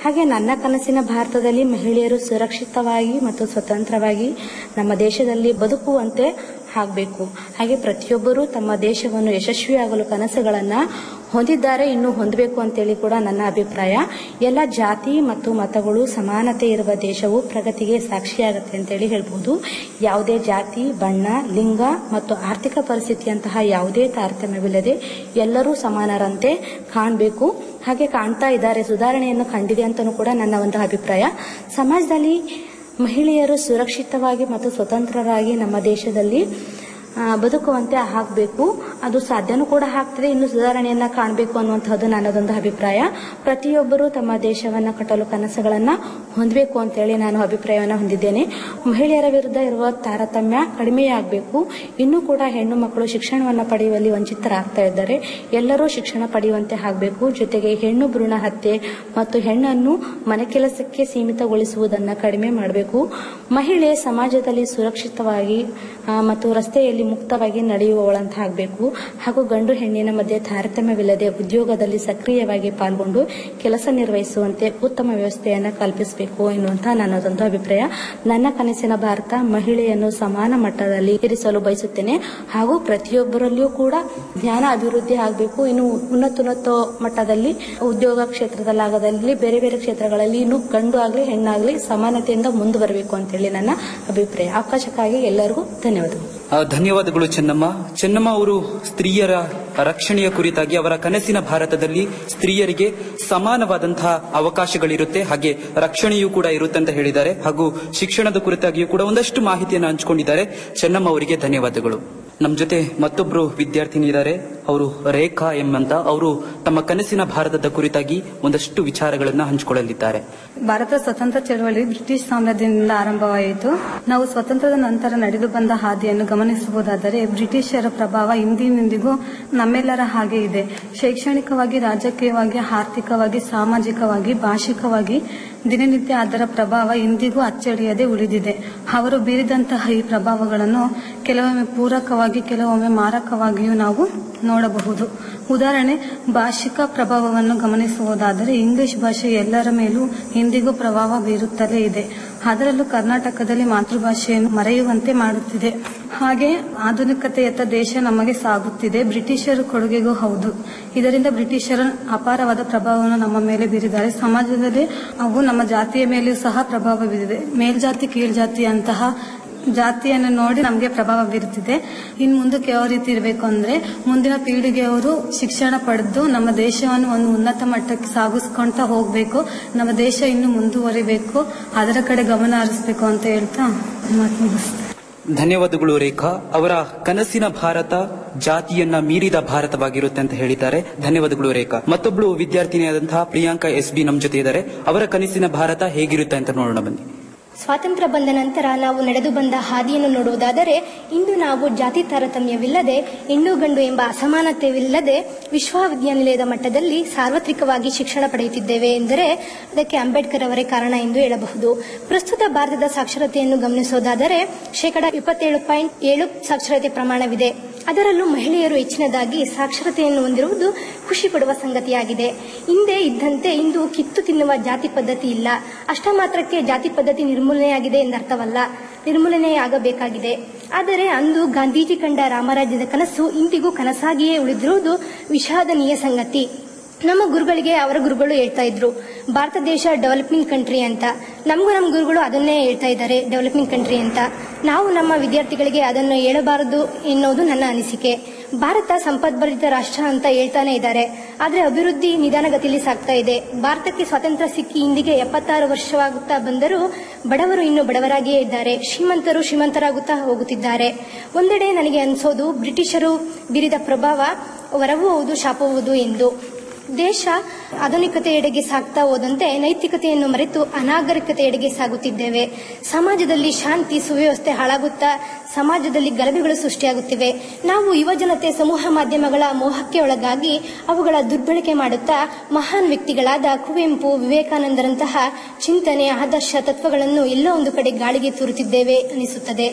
ಹಾಗೆ ನನ್ನ ಕನಸಿನ ಭಾರತದಲ್ಲಿ ಮಹಿಳೆಯರು ಸುರಕ್ಷಿತವಾಗಿ ಮತ್ತು ಸ್ವತಂತ್ರವಾಗಿ ನಮ್ಮ ದೇಶದಲ್ಲಿ ಬದುಕುವಂತೆ ಆಗಬೇಕು ಹಾಗೆ ಪ್ರತಿಯೊಬ್ಬರೂ ತಮ್ಮ ದೇಶವನ್ನು ಯಶಸ್ವಿಯಾಗಲು ಕನಸುಗಳನ್ನ ಹೊಂದಿದ್ದಾರೆ ಇನ್ನು ಹೊಂದಬೇಕು ಅಂತೇಳಿ ಕೂಡ ನನ್ನ ಅಭಿಪ್ರಾಯ ಎಲ್ಲ ಜಾತಿ ಮತ್ತು ಮತಗಳು ಸಮಾನತೆ ಇರುವ ದೇಶವು ಪ್ರಗತಿಗೆ ಸಾಕ್ಷಿಯಾಗತ್ತೆ ಅಂತೇಳಿ ಹೇಳ್ಬೋದು ಯಾವುದೇ ಜಾತಿ ಬಣ್ಣ ಲಿಂಗ ಮತ್ತು ಆರ್ಥಿಕ ಪರಿಸ್ಥಿತಿಯಂತಹ ಯಾವುದೇ ತಾರತಮ್ಯವಿಲ್ಲದೆ ಎಲ್ಲರೂ ಸಮಾನರಂತೆ ಕಾಣಬೇಕು ಹಾಗೆ ಕಾಣ್ತಾ ಇದ್ದಾರೆ ಸುಧಾರಣೆಯನ್ನು ಕಂಡಿದೆ ಅಂತಲೂ ಕೂಡ ನನ್ನ ಒಂದು ಅಭಿಪ್ರಾಯ ಸಮಾಜದಲ್ಲಿ ಮಹಿಳೆಯರು ಸುರಕ್ಷಿತವಾಗಿ ಮತ್ತು ಸ್ವತಂತ್ರರಾಗಿ ನಮ್ಮ ದೇಶದಲ್ಲಿ ಆ, ಬದುಕುವಂತೆ ಆಗಬೇಕು ಅದು ಸಾಧ್ಯನೂ ಕೂಡ ಆಗ್ತದೆ ಇನ್ನು ಸುಧಾರಣೆಯನ್ನ ಕಾಣಬೇಕು ಅನ್ನುವಂಥದ್ದು ನನ್ನದೊಂದು ಅಭಿಪ್ರಾಯ ಪ್ರತಿಯೊಬ್ಬರು ತಮ್ಮ ದೇಶವನ್ನ ಕಟ್ಟಲು ಕನಸುಗಳನ್ನ ಹೊಂದಬೇಕು ಅಂತೇಳಿ ನಾನು ಅಭಿಪ್ರಾಯವನ್ನು ಹೊಂದಿದ್ದೇನೆ ಮಹಿಳೆಯರ ವಿರುದ್ಧ ಇರುವ ತಾರತಮ್ಯ ಕಡಿಮೆಯಾಗಬೇಕು ಇನ್ನೂ ಕೂಡ ಹೆಣ್ಣು ಮಕ್ಕಳು ಶಿಕ್ಷಣವನ್ನು ಪಡೆಯುವಲ್ಲಿ ವಂಚಿತರಾಗ್ತಾ ಇದ್ದಾರೆ ಎಲ್ಲರೂ ಶಿಕ್ಷಣ ಪಡೆಯುವಂತೆ ಆಗಬೇಕು ಜೊತೆಗೆ ಹೆಣ್ಣು ಭ್ರೂಣ ಹತ್ಯೆ ಮತ್ತು ಹೆಣ್ಣನ್ನು ಮನೆ ಕೆಲಸಕ್ಕೆ ಸೀಮಿತಗೊಳಿಸುವುದನ್ನ ಕಡಿಮೆ ಮಾಡಬೇಕು ಮಹಿಳೆ ಸಮಾಜದಲ್ಲಿ ಸುರಕ್ಷಿತವಾಗಿ ಆ, ಮತ್ತು ರಸ್ತೆಯಲ್ಲಿ ಮುಕ್ತವಾಗಿ ನಡೆಯುವವಳಂತಾಗಬೇಕು ಹಾಗೂ ಗಂಡು ಹೆಣ್ಣಿನ ಮಧ್ಯೆ ತಾರತಮ್ಯವಿಲ್ಲದೆ ಉದ್ಯೋಗದಲ್ಲಿ ಸಕ್ರಿಯವಾಗಿ ಪಾಲ್ಗೊಂಡು ಕೆಲಸ ನಿರ್ವಹಿಸುವಂತೆ ಉತ್ತಮ ವ್ಯವಸ್ಥೆಯನ್ನು ಕಲ್ಪಿಸಬೇಕು ಎನ್ನುವಂತಹ ನನ್ನದೊಂದು ಅಭಿಪ್ರಾಯ ನನ್ನ ಕನಸಿನ ಭಾರತ ಮಹಿಳೆಯನ್ನು ಸಮಾನ ಮಟ್ಟದಲ್ಲಿ ಇರಿಸಲು ಬಯಸುತ್ತೇನೆ ಹಾಗೂ ಪ್ರತಿಯೊಬ್ಬರಲ್ಲಿಯೂ ಕೂಡ ಜ್ಞಾನ ಅಭಿವೃದ್ಧಿ ಆಗಬೇಕು ಇನ್ನು ಉನ್ನತೋನ್ನತ ಮಟ್ಟದಲ್ಲಿ ಉದ್ಯೋಗ ಕ್ಷೇತ್ರದಲ್ಲಾಗದಲ್ಲಿ ಬೇರೆ ಬೇರೆ ಕ್ಷೇತ್ರಗಳಲ್ಲಿ ಇನ್ನು ಗಂಡು ಆಗಲಿ ಹೆಣ್ಣಾಗಲಿ ಸಮಾನತೆಯಿಂದ ಮುಂದುವರಬೇಕು ಅಂತೇಳಿ ನನ್ನ ಅಭಿಪ್ರಾಯ ಅವಕಾಶಕ್ಕಾಗಿ ಎಲ್ಲರಿಗೂ ಧನ್ಯವಾದಗಳು ಆ, ಧನ್ಯವಾದಗಳು ಚೆನ್ನಮ್ಮ ಚೆನ್ನಮ್ಮ ಅವರು ಸ್ತ್ರೀಯರ ರಕ್ಷಣೆಯ ಕುರಿತಾಗಿ ಅವರ ಕನಸಿನ ಭಾರತದಲ್ಲಿ ಸ್ತ್ರೀಯರಿಗೆ ಸಮಾನವಾದಂತಹ ಅವಕಾಶಗಳಿರುತ್ತೆ ಹಾಗೆ ರಕ್ಷಣೆಯೂ ಕೂಡ ಇರುತ್ತೆ ಅಂತ ಹೇಳಿದ್ದಾರೆ ಹಾಗೂ ಶಿಕ್ಷಣದ ಕುರಿತಾಗಿಯೂ ಕೂಡ ಒಂದಷ್ಟು ಮಾಹಿತಿಯನ್ನು ಹಂಚಿಕೊಂಡಿದ್ದಾರೆ ಚೆನ್ನಮ್ಮ ಅವರಿಗೆ ಧನ್ಯವಾದಗಳು ನಮ್ಮ ಜೊತೆ ಮತ್ತೊಬ್ರು ವಿದ್ಯಾರ್ಥಿನಿ ಇದ್ದಾರೆ ಅವರು ರೇಖಾ ಎಂ ಅಂತ ಅವರು ತಮ್ಮ ಕನಸಿನ ಭಾರತದ ಕುರಿತಾಗಿ ಒಂದಷ್ಟು ವಿಚಾರಗಳನ್ನ ಹಂಚಿಕೊಳ್ಳಲಿದ್ದಾರೆ ಭಾರತ ಸ್ವತಂತ್ರ ಚಳವಳಿ ಬ್ರಿಟಿಷ್ ಸಾಮ್ರಾಜ್ಯದಿಂದ ಆರಂಭವಾಯಿತು ನಾವು ಸ್ವತಂತ್ರದ ನಂತರ ನಡೆದು ಬಂದ ಹಾದಿಯನ್ನು ಗಮನಿಸಬಹುದಾದರೆ ಬ್ರಿಟಿಷರ ಪ್ರಭಾವ ಇಂದಿನಿಂದಿಗೂ ನಮ್ಮೆಲ್ಲರ ಹಾಗೆ ಇದೆ ಶೈಕ್ಷಣಿಕವಾಗಿ ರಾಜಕೀಯವಾಗಿ ಆರ್ಥಿಕವಾಗಿ ಸಾಮಾಜಿಕವಾಗಿ ಭಾಷಿಕವಾಗಿ ದಿನನಿತ್ಯ ಅದರ ಪ್ರಭಾವ ಇಂದಿಗೂ ಅಚ್ಚಳಿಯದೆ ಉಳಿದಿದೆ ಅವರು ಬೀರಿದಂತಹ ಈ ಪ್ರಭಾವಗಳನ್ನು ಕೆಲವೊಮ್ಮೆ ಪೂರಕವಾಗಿ ಕೆಲವೊಮ್ಮೆ ಮಾರಕವಾಗಿಯೂ ನಾವು ನೋಡಬಹುದು ಉದಾಹರಣೆ ಭಾಷಿಕ ಪ್ರಭಾವವನ್ನು ಗಮನಿಸುವುದಾದರೆ ಇಂಗ್ಲಿಷ್ ಭಾಷೆ ಎಲ್ಲರ ಮೇಲೂ ಇಂದಿಗೂ ಪ್ರಭಾವ ಬೀರುತ್ತಲೇ ಇದೆ ಅದರಲ್ಲೂ ಕರ್ನಾಟಕದಲ್ಲಿ ಮಾತೃಭಾಷೆಯನ್ನು ಮರೆಯುವಂತೆ ಮಾಡುತ್ತಿದೆ ಹಾಗೆ ಆಧುನಿಕತೆಯತ್ತ ದೇಶ ನಮಗೆ ಸಾಗುತ್ತಿದೆ ಬ್ರಿಟಿಷರ ಕೊಡುಗೆಗೂ ಹೌದು ಇದರಿಂದ ಬ್ರಿಟಿಷರ ಅಪಾರವಾದ ಪ್ರಭಾವವನ್ನು ನಮ್ಮ ಮೇಲೆ ಬೀರಿದ್ದಾರೆ ಸಮಾಜದಲ್ಲಿ ಅವು ನಮ್ಮ ಜಾತಿಯ ಮೇಲೆಯೂ ಸಹ ಪ್ರಭಾವ ಬೀರಿದೆ ಮೇಲ್ಜಾತಿ ಕೀಳ್ಜಾತಿ ಅಂತಹ ಜಾತಿಯನ್ನು ನೋಡಿ ನಮಗೆ ಪ್ರಭಾವ ಬೀರುತ್ತಿದೆ ಇನ್ನು ಮುಂದಕ್ಕೆ ಯಾವ ರೀತಿ ಇರಬೇಕು ಅಂದ್ರೆ ಮುಂದಿನ ಪೀಳಿಗೆಯವರು ಶಿಕ್ಷಣ ಪಡೆದು ನಮ್ಮ ದೇಶವನ್ನು ಒಂದು ಉನ್ನತ ಮಟ್ಟಕ್ಕೆ ಸಾಗಿಸ್ಕೊಂತ ಹೋಗ್ಬೇಕು ನಮ್ಮ ದೇಶ ಇನ್ನು ಮುಂದುವರಿಬೇಕು ಅದರ ಕಡೆ ಗಮನ ಹರಿಸಬೇಕು ಅಂತ ಹೇಳ್ತಾ ಮಾತು ಮುಗಿಸ್ತೇನೆ ಧನ್ಯವಾದಗಳು ರೇಖಾ ಅವರ ಕನಸಿನ ಭಾರತ ಜಾತಿಯನ್ನ ಮೀರಿದ ಭಾರತವಾಗಿರುತ್ತೆ ಅಂತ ಹೇಳಿದ್ದಾರೆ ಧನ್ಯವಾದಗಳು ರೇಖಾ ಮತ್ತೊಬ್ಳು ವಿದ್ಯಾರ್ಥಿನಿಯಾದಂತಹ ಪ್ರಿಯಾಂಕಾ ಎಸ್ ಬಿ ನಮ್ಮ ಜೊತೆ ಇದ್ದಾರೆ ಅವರ ಕನಸಿನ ಭಾರತ ಹೇಗಿರುತ್ತೆ ಅಂತ ನೋಡೋಣ ಬನ್ನಿ ಸ್ವಾತಂತ್ರ್ಯ ಬಂದ ನಂತರ ನಾವು ನಡೆದು ಬಂದ ಹಾದಿಯನ್ನು ನೋಡುವುದಾದರೆ ಇಂದು ನಾವು ಜಾತಿ ತಾರತಮ್ಯವಿಲ್ಲದೆ ಹೆಣ್ಣು ಗಂಡು ಎಂಬ ಅಸಮಾನತೆವಿಲ್ಲದೆ ವಿಶ್ವವಿದ್ಯಾನಿಲಯದ ಮಟ್ಟದಲ್ಲಿ ಸಾರ್ವತ್ರಿಕವಾಗಿ ಶಿಕ್ಷಣ ಪಡೆಯುತ್ತಿದ್ದೇವೆ ಎಂದರೆ ಅದಕ್ಕೆ ಅಂಬೇಡ್ಕರ್ ಅವರೇ ಕಾರಣ ಎಂದು ಹೇಳಬಹುದು ಪ್ರಸ್ತುತ ಭಾರತದ ಸಾಕ್ಷರತೆಯನ್ನು ಗಮನಿಸೋದಾದರೆ ಶೇಕಡ ಇಪ್ಪತ್ತೇಳು ಪಾಯಿಂಟ್ ಏಳು ಸಾಕ್ಷರತೆ ಪ್ರಮಾಣವಿದೆ ಅದರಲ್ಲೂ ಮಹಿಳೆಯರು ಹೆಚ್ಚಿನದಾಗಿ ಸಾಕ್ಷರತೆಯನ್ನು ಹೊಂದಿರುವುದು ಖುಷಿ ಪಡುವ ಸಂಗತಿಯಾಗಿದೆ ಹಿಂದೆ ಇದ್ದಂತೆ ಇಂದು ಕಿತ್ತು ತಿನ್ನುವ ಜಾತಿ ಪದ್ಧತಿ ಇಲ್ಲ ಅಷ್ಟ ಮಾತ್ರಕ್ಕೆ ಜಾತಿ ಪದ್ಧತಿ ನಿರ್ಮೂಲನೆಯಾಗಿದೆ ಎಂದರ್ಥವಲ್ಲ ನಿರ್ಮೂಲನೆಯಾಗಬೇಕಾಗಿದೆ ಆದರೆ ಅಂದು ಗಾಂಧೀಜಿ ಕಂಡ ರಾಮರಾಜ್ಯದ ಕನಸು ಇಂದಿಗೂ ಕನಸಾಗಿಯೇ ಉಳಿದಿರುವುದು ವಿಷಾದನೀಯ ಸಂಗತಿ ನಮ್ಮ ಗುರುಗಳಿಗೆ ಅವರ ಗುರುಗಳು ಹೇಳ್ತಾ ಇದ್ರು ಭಾರತ ದೇಶ ಡೆವಲಪಿಂಗ್ ಕಂಟ್ರಿ ಅಂತ ನಮಗೂ ನಮ್ಮ ಗುರುಗಳು ಅದನ್ನೇ ಹೇಳ್ತಾ ಇದ್ದಾರೆ ಡೆವಲಪಿಂಗ್ ಕಂಟ್ರಿ ಅಂತ ನಾವು ನಮ್ಮ ವಿದ್ಯಾರ್ಥಿಗಳಿಗೆ ಅದನ್ನು ಹೇಳಬಾರದು ಎನ್ನುವುದು ನನ್ನ ಅನಿಸಿಕೆ ಭಾರತ ಸಂಪದ್ಭರಿತ ರಾಷ್ಟ್ರ ಅಂತ ಹೇಳ್ತಾನೆ ಇದ್ದಾರೆ ಆದರೆ ಅಭಿವೃದ್ಧಿ ನಿಧಾನಗತಿಯಲ್ಲಿ ಸಾಗ್ತಾ ಇದೆ ಭಾರತಕ್ಕೆ ಸ್ವಾತಂತ್ರ್ಯ ಸಿಕ್ಕಿ ಇಂದಿಗೆ ಎಪ್ಪತ್ತಾರು ವರ್ಷವಾಗುತ್ತಾ ಬಂದರೂ ಬಡವರು ಇನ್ನೂ ಬಡವರಾಗಿಯೇ ಇದ್ದಾರೆ ಶ್ರೀಮಂತರು ಶ್ರೀಮಂತರಾಗುತ್ತಾ ಹೋಗುತ್ತಿದ್ದಾರೆ ಒಂದೆಡೆ ನನಗೆ ಅನಿಸೋದು ಬ್ರಿಟಿಷರು ಬೀರಿದ ಪ್ರಭಾವ ವರವೂ ಹೌದು ಶಾಪವೂ ಹೌದು ಎಂದು ದೇಶ ಆಧುನಿಕತೆಯೆಡೆಗೆ ಸಾಗ್ತಾ ಹೋದಂತೆ ನೈತಿಕತೆಯನ್ನು ಮರೆತು ಅನಾಗರಿಕತೆಯೆಡೆಗೆ ಸಾಗುತ್ತಿದ್ದೇವೆ ಸಮಾಜದಲ್ಲಿ ಶಾಂತಿ ಸುವ್ಯವಸ್ಥೆ ಹಾಳಾಗುತ್ತಾ ಸಮಾಜದಲ್ಲಿ ಗಲಭೆಗಳು ಸೃಷ್ಟಿಯಾಗುತ್ತಿವೆ ನಾವು ಯುವಜನತೆ ಸಮೂಹ ಮಾಧ್ಯಮಗಳ ಮೋಹಕ್ಕೆ ಒಳಗಾಗಿ ಅವುಗಳ ದುರ್ಬಳಕೆ ಮಾಡುತ್ತಾ ಮಹಾನ್ ವ್ಯಕ್ತಿಗಳಾದ ಕುವೆಂಪು ವಿವೇಕಾನಂದರಂತಹ ಚಿಂತನೆ ಆದರ್ಶ ತತ್ವಗಳನ್ನು ಎಲ್ಲೋ ಒಂದು ಕಡೆ ಗಾಳಿಗೆ ತೂರುತ್ತಿದ್ದೇವೆ ಅನಿಸುತ್ತದೆ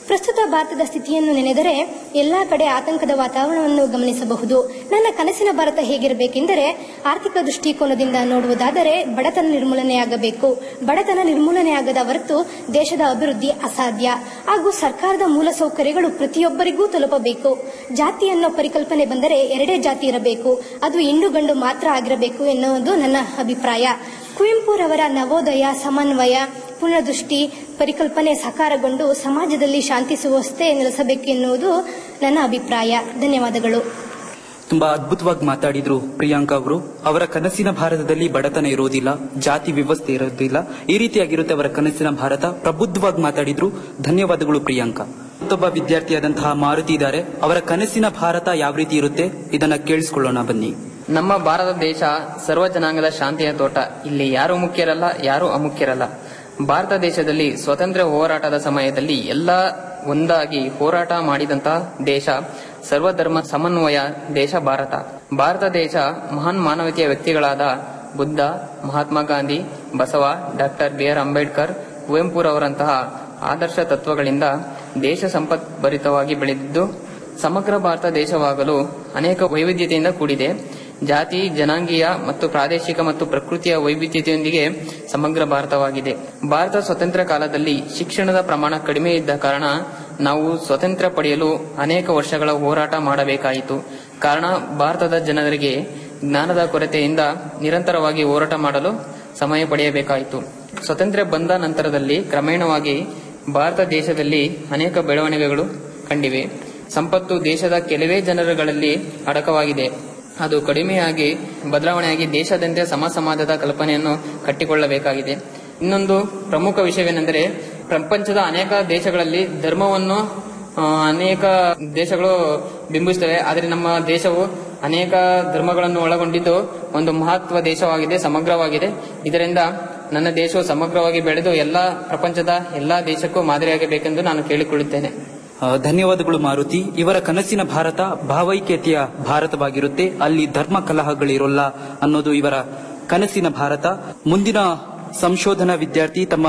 ಪ್ರಸ್ತುತ ಭಾರತದ ಸ್ಥಿತಿಯನ್ನು ನೆನೆದರೆ ಎಲ್ಲಾ ಕಡೆ ಆತಂಕದ ವಾತಾವರಣವನ್ನು ಗಮನಿಸಬಹುದು ನನ್ನ ಕನಸಿನ ಭಾರತ ಹೇಗಿರಬೇಕೆಂದರೆ ಆರ್ಥಿಕ ದೃಷ್ಟಿಕೋನದಿಂದ ನೋಡುವುದಾದರೆ ಬಡತನ ನಿರ್ಮೂಲನೆಯಾಗಬೇಕು ಬಡತನ ನಿರ್ಮೂಲನೆಯಾಗದ ಹೊರತು ದೇಶದ ಅಭಿವೃದ್ಧಿ ಅಸಾಧ್ಯ ಹಾಗೂ ಸರ್ಕಾರದ ಮೂಲಸೌಕರ್ಯಗಳು ಪ್ರತಿಯೊಬ್ಬರಿಗೂ ತಲುಪಬೇಕು ಜಾತಿ ಅನ್ನೋ ಪರಿಕಲ್ಪನೆ ಬಂದರೆ ಎರಡೇ ಜಾತಿ ಇರಬೇಕು ಅದು ಹೆಣ್ಣು ಗಂಡು ಮಾತ್ರ ಆಗಿರಬೇಕು ಎನ್ನುವುದು ನನ್ನ ಅಭಿಪ್ರಾಯ ಕುವೆಂಪುರವರ ನವೋದಯ ಸಮನ್ವಯ ಪುನರ್ದೃಷ್ಟಿ ಪರಿಕಲ್ಪನೆ ಸಾಕಾರಗೊಂಡು ಸಮಾಜದಲ್ಲಿ ಶಾಂತಿ ಸುವ್ಯವಸ್ಥೆ ನೆಲೆಸಬೇಕೆನ್ನುವುದು ನನ್ನ ಅಭಿಪ್ರಾಯ ಧನ್ಯವಾದಗಳು ತುಂಬಾ ಅದ್ಭುತವಾಗಿ ಮಾತಾಡಿದ್ರು ಪ್ರಿಯಾಂಕಾ ಅವರು ಅವರ ಕನಸಿನ ಭಾರತದಲ್ಲಿ ಬಡತನ ಇರೋದಿಲ್ಲ ಜಾತಿ ವ್ಯವಸ್ಥೆ ಇರೋದಿಲ್ಲ ಈ ರೀತಿಯಾಗಿರುತ್ತೆ ಅವರ ಕನಸಿನ ಭಾರತ ಪ್ರಬುದ್ಧವಾಗಿ ಮಾತಾಡಿದ್ರು ಧನ್ಯವಾದಗಳು ಪ್ರಿಯಾಂಕಾ ಮತ್ತೊಬ್ಬ ವಿದ್ಯಾರ್ಥಿಯಾದಂತಹ ಮಾರುತಿ ಇದ್ದಾರೆ ಅವರ ಕನಸಿನ ಭಾರತ ಯಾವ ರೀತಿ ಇರುತ್ತೆ ಇದನ್ನ ಕೇಳಿಸ್ಕೊಳ್ಳೋಣ ಬನ್ನಿ ನಮ್ಮ ಭಾರತ ದೇಶ ಸರ್ವ ಜನಾಂಗದ ಶಾಂತಿಯ ತೋಟ ಇಲ್ಲಿ ಯಾರು ಮುಖ್ಯರಲ್ಲ ಯಾರು ಅಮುಖ್ಯರಲ್ಲ ಭಾರತ ದೇಶದಲ್ಲಿ ಸ್ವಾತಂತ್ರ್ಯ ಹೋರಾಟದ ಸಮಯದಲ್ಲಿ ಎಲ್ಲ ಒಂದಾಗಿ ಹೋರಾಟ ಮಾಡಿದಂತಹ ದೇಶ ಸರ್ವಧರ್ಮ ಸಮನ್ವಯ ದೇಶ ಭಾರತ ಭಾರತ ದೇಶ ಮಹಾನ್ ಮಾನವೀಯತೆಯ ವ್ಯಕ್ತಿಗಳಾದ Buddha Mahatma Gandhi Basava doctor B R Ambedkar ಕುವೆಂಪುರವರಂತಹ ಆದರ್ಶ ತತ್ವಗಳಿಂದ ದೇಶ ಸಂಪತ್ಭರಿತವಾಗಿ ಬೆಳೆದಿದ್ದು ಸಮಗ್ರ ಭಾರತ ದೇಶವಾಗಲು ಅನೇಕ ವೈವಿಧ್ಯತೆಯಿಂದ ಕೂಡಿದೆ ಜಾತಿ ಜನಾಂಗೀಯ ಮತ್ತು ಪ್ರಾದೇಶಿಕ ಮತ್ತು ಪ್ರಕೃತಿಯ ವೈವಿಧ್ಯತೆಯೊಂದಿಗೆ ಸಮಗ್ರ ಭಾರತವಾಗಿದೆ ಭಾರತ ಸ್ವಾತಂತ್ರ್ಯ ಕಾಲದಲ್ಲಿ ಶಿಕ್ಷಣದ ಪ್ರಮಾಣ ಕಡಿಮೆ ಇದ್ದ ಕಾರಣ ನಾವು ಸ್ವಾತಂತ್ರ್ಯ ಪಡೆಯಲು ಅನೇಕ ವರ್ಷಗಳ ಹೋರಾಟ ಮಾಡಬೇಕಾಯಿತು ಕಾರಣ ಭಾರತದ ಜನರಿಗೆ ಜ್ಞಾನದ ಕೊರತೆಯಿಂದ ನಿರಂತರವಾಗಿ ಹೋರಾಟ ಮಾಡಲು ಸಮಯ ಪಡೆಯಬೇಕಾಯಿತು ಸ್ವಾತಂತ್ರ್ಯ ಬಂದ ನಂತರದಲ್ಲಿ ಕ್ರಮೇಣವಾಗಿ ಭಾರತ ದೇಶದಲ್ಲಿ ಅನೇಕ ಬೆಳವಣಿಗೆಗಳು ಕಂಡಿವೆ ಸಂಪತ್ತು ದೇಶದ ಕೆಲವೇ ಜನರುಗಳಲ್ಲಿ ಅಡಕವಾಗಿದೆ ಅದು ಕಡಿಮೆಯಾಗಿ ಬದಲಾವಣೆಯಾಗಿ ದೇಶಾದ್ಯಂತ ಸಮ ಸಮಾಜದ ಕಲ್ಪನೆಯನ್ನು ಕಟ್ಟಿಕೊಳ್ಳಬೇಕಾಗಿದೆ ಇನ್ನೊಂದು ಪ್ರಮುಖ ವಿಷಯವೇನೆಂದರೆ ಪ್ರಪಂಚದ ಅನೇಕ ದೇಶಗಳಲ್ಲಿ ಧರ್ಮವನ್ನು ಆ, ಅನೇಕ ದೇಶಗಳು ಬಿಂಬಿಸುತ್ತವೆ ಆದರೆ ನಮ್ಮ ದೇಶವು ಅನೇಕ ಧರ್ಮಗಳನ್ನು ಒಳಗೊಂಡಿದ್ದು ಒಂದು ಮಹತ್ವ ದೇಶವಾಗಿದೆ ಸಮಗ್ರವಾಗಿದೆ ಇದರಿಂದ ನನ್ನ ದೇಶವು ಸಮಗ್ರವಾಗಿ ಬೆಳೆದು ಎಲ್ಲ ಪ್ರಪಂಚದ ಎಲ್ಲಾ ದೇಶಕ್ಕೂ ಮಾದರಿಯಾಗಬೇಕೆಂದು ನಾನು ಕೇಳಿಕೊಳ್ಳುತ್ತೇನೆ ಆ, ಧನ್ಯವಾದಗಳು ಮಾರುತಿ ಇವರ ಕನಸಿನ ಭಾರತ ಭಾವೈಕ್ಯತೆಯ ಭಾರತವಾಗಿರುತ್ತೆ ಅಲ್ಲಿ ಧರ್ಮ ಕಲಹಗಳಿರೋಲ್ಲ ಅನ್ನೋದು ಇವರ ಕನಸಿನ ಭಾರತ ಮುಂದಿನ ಸಂಶೋಧನಾ ವಿದ್ಯಾರ್ಥಿ ತಮ್ಮ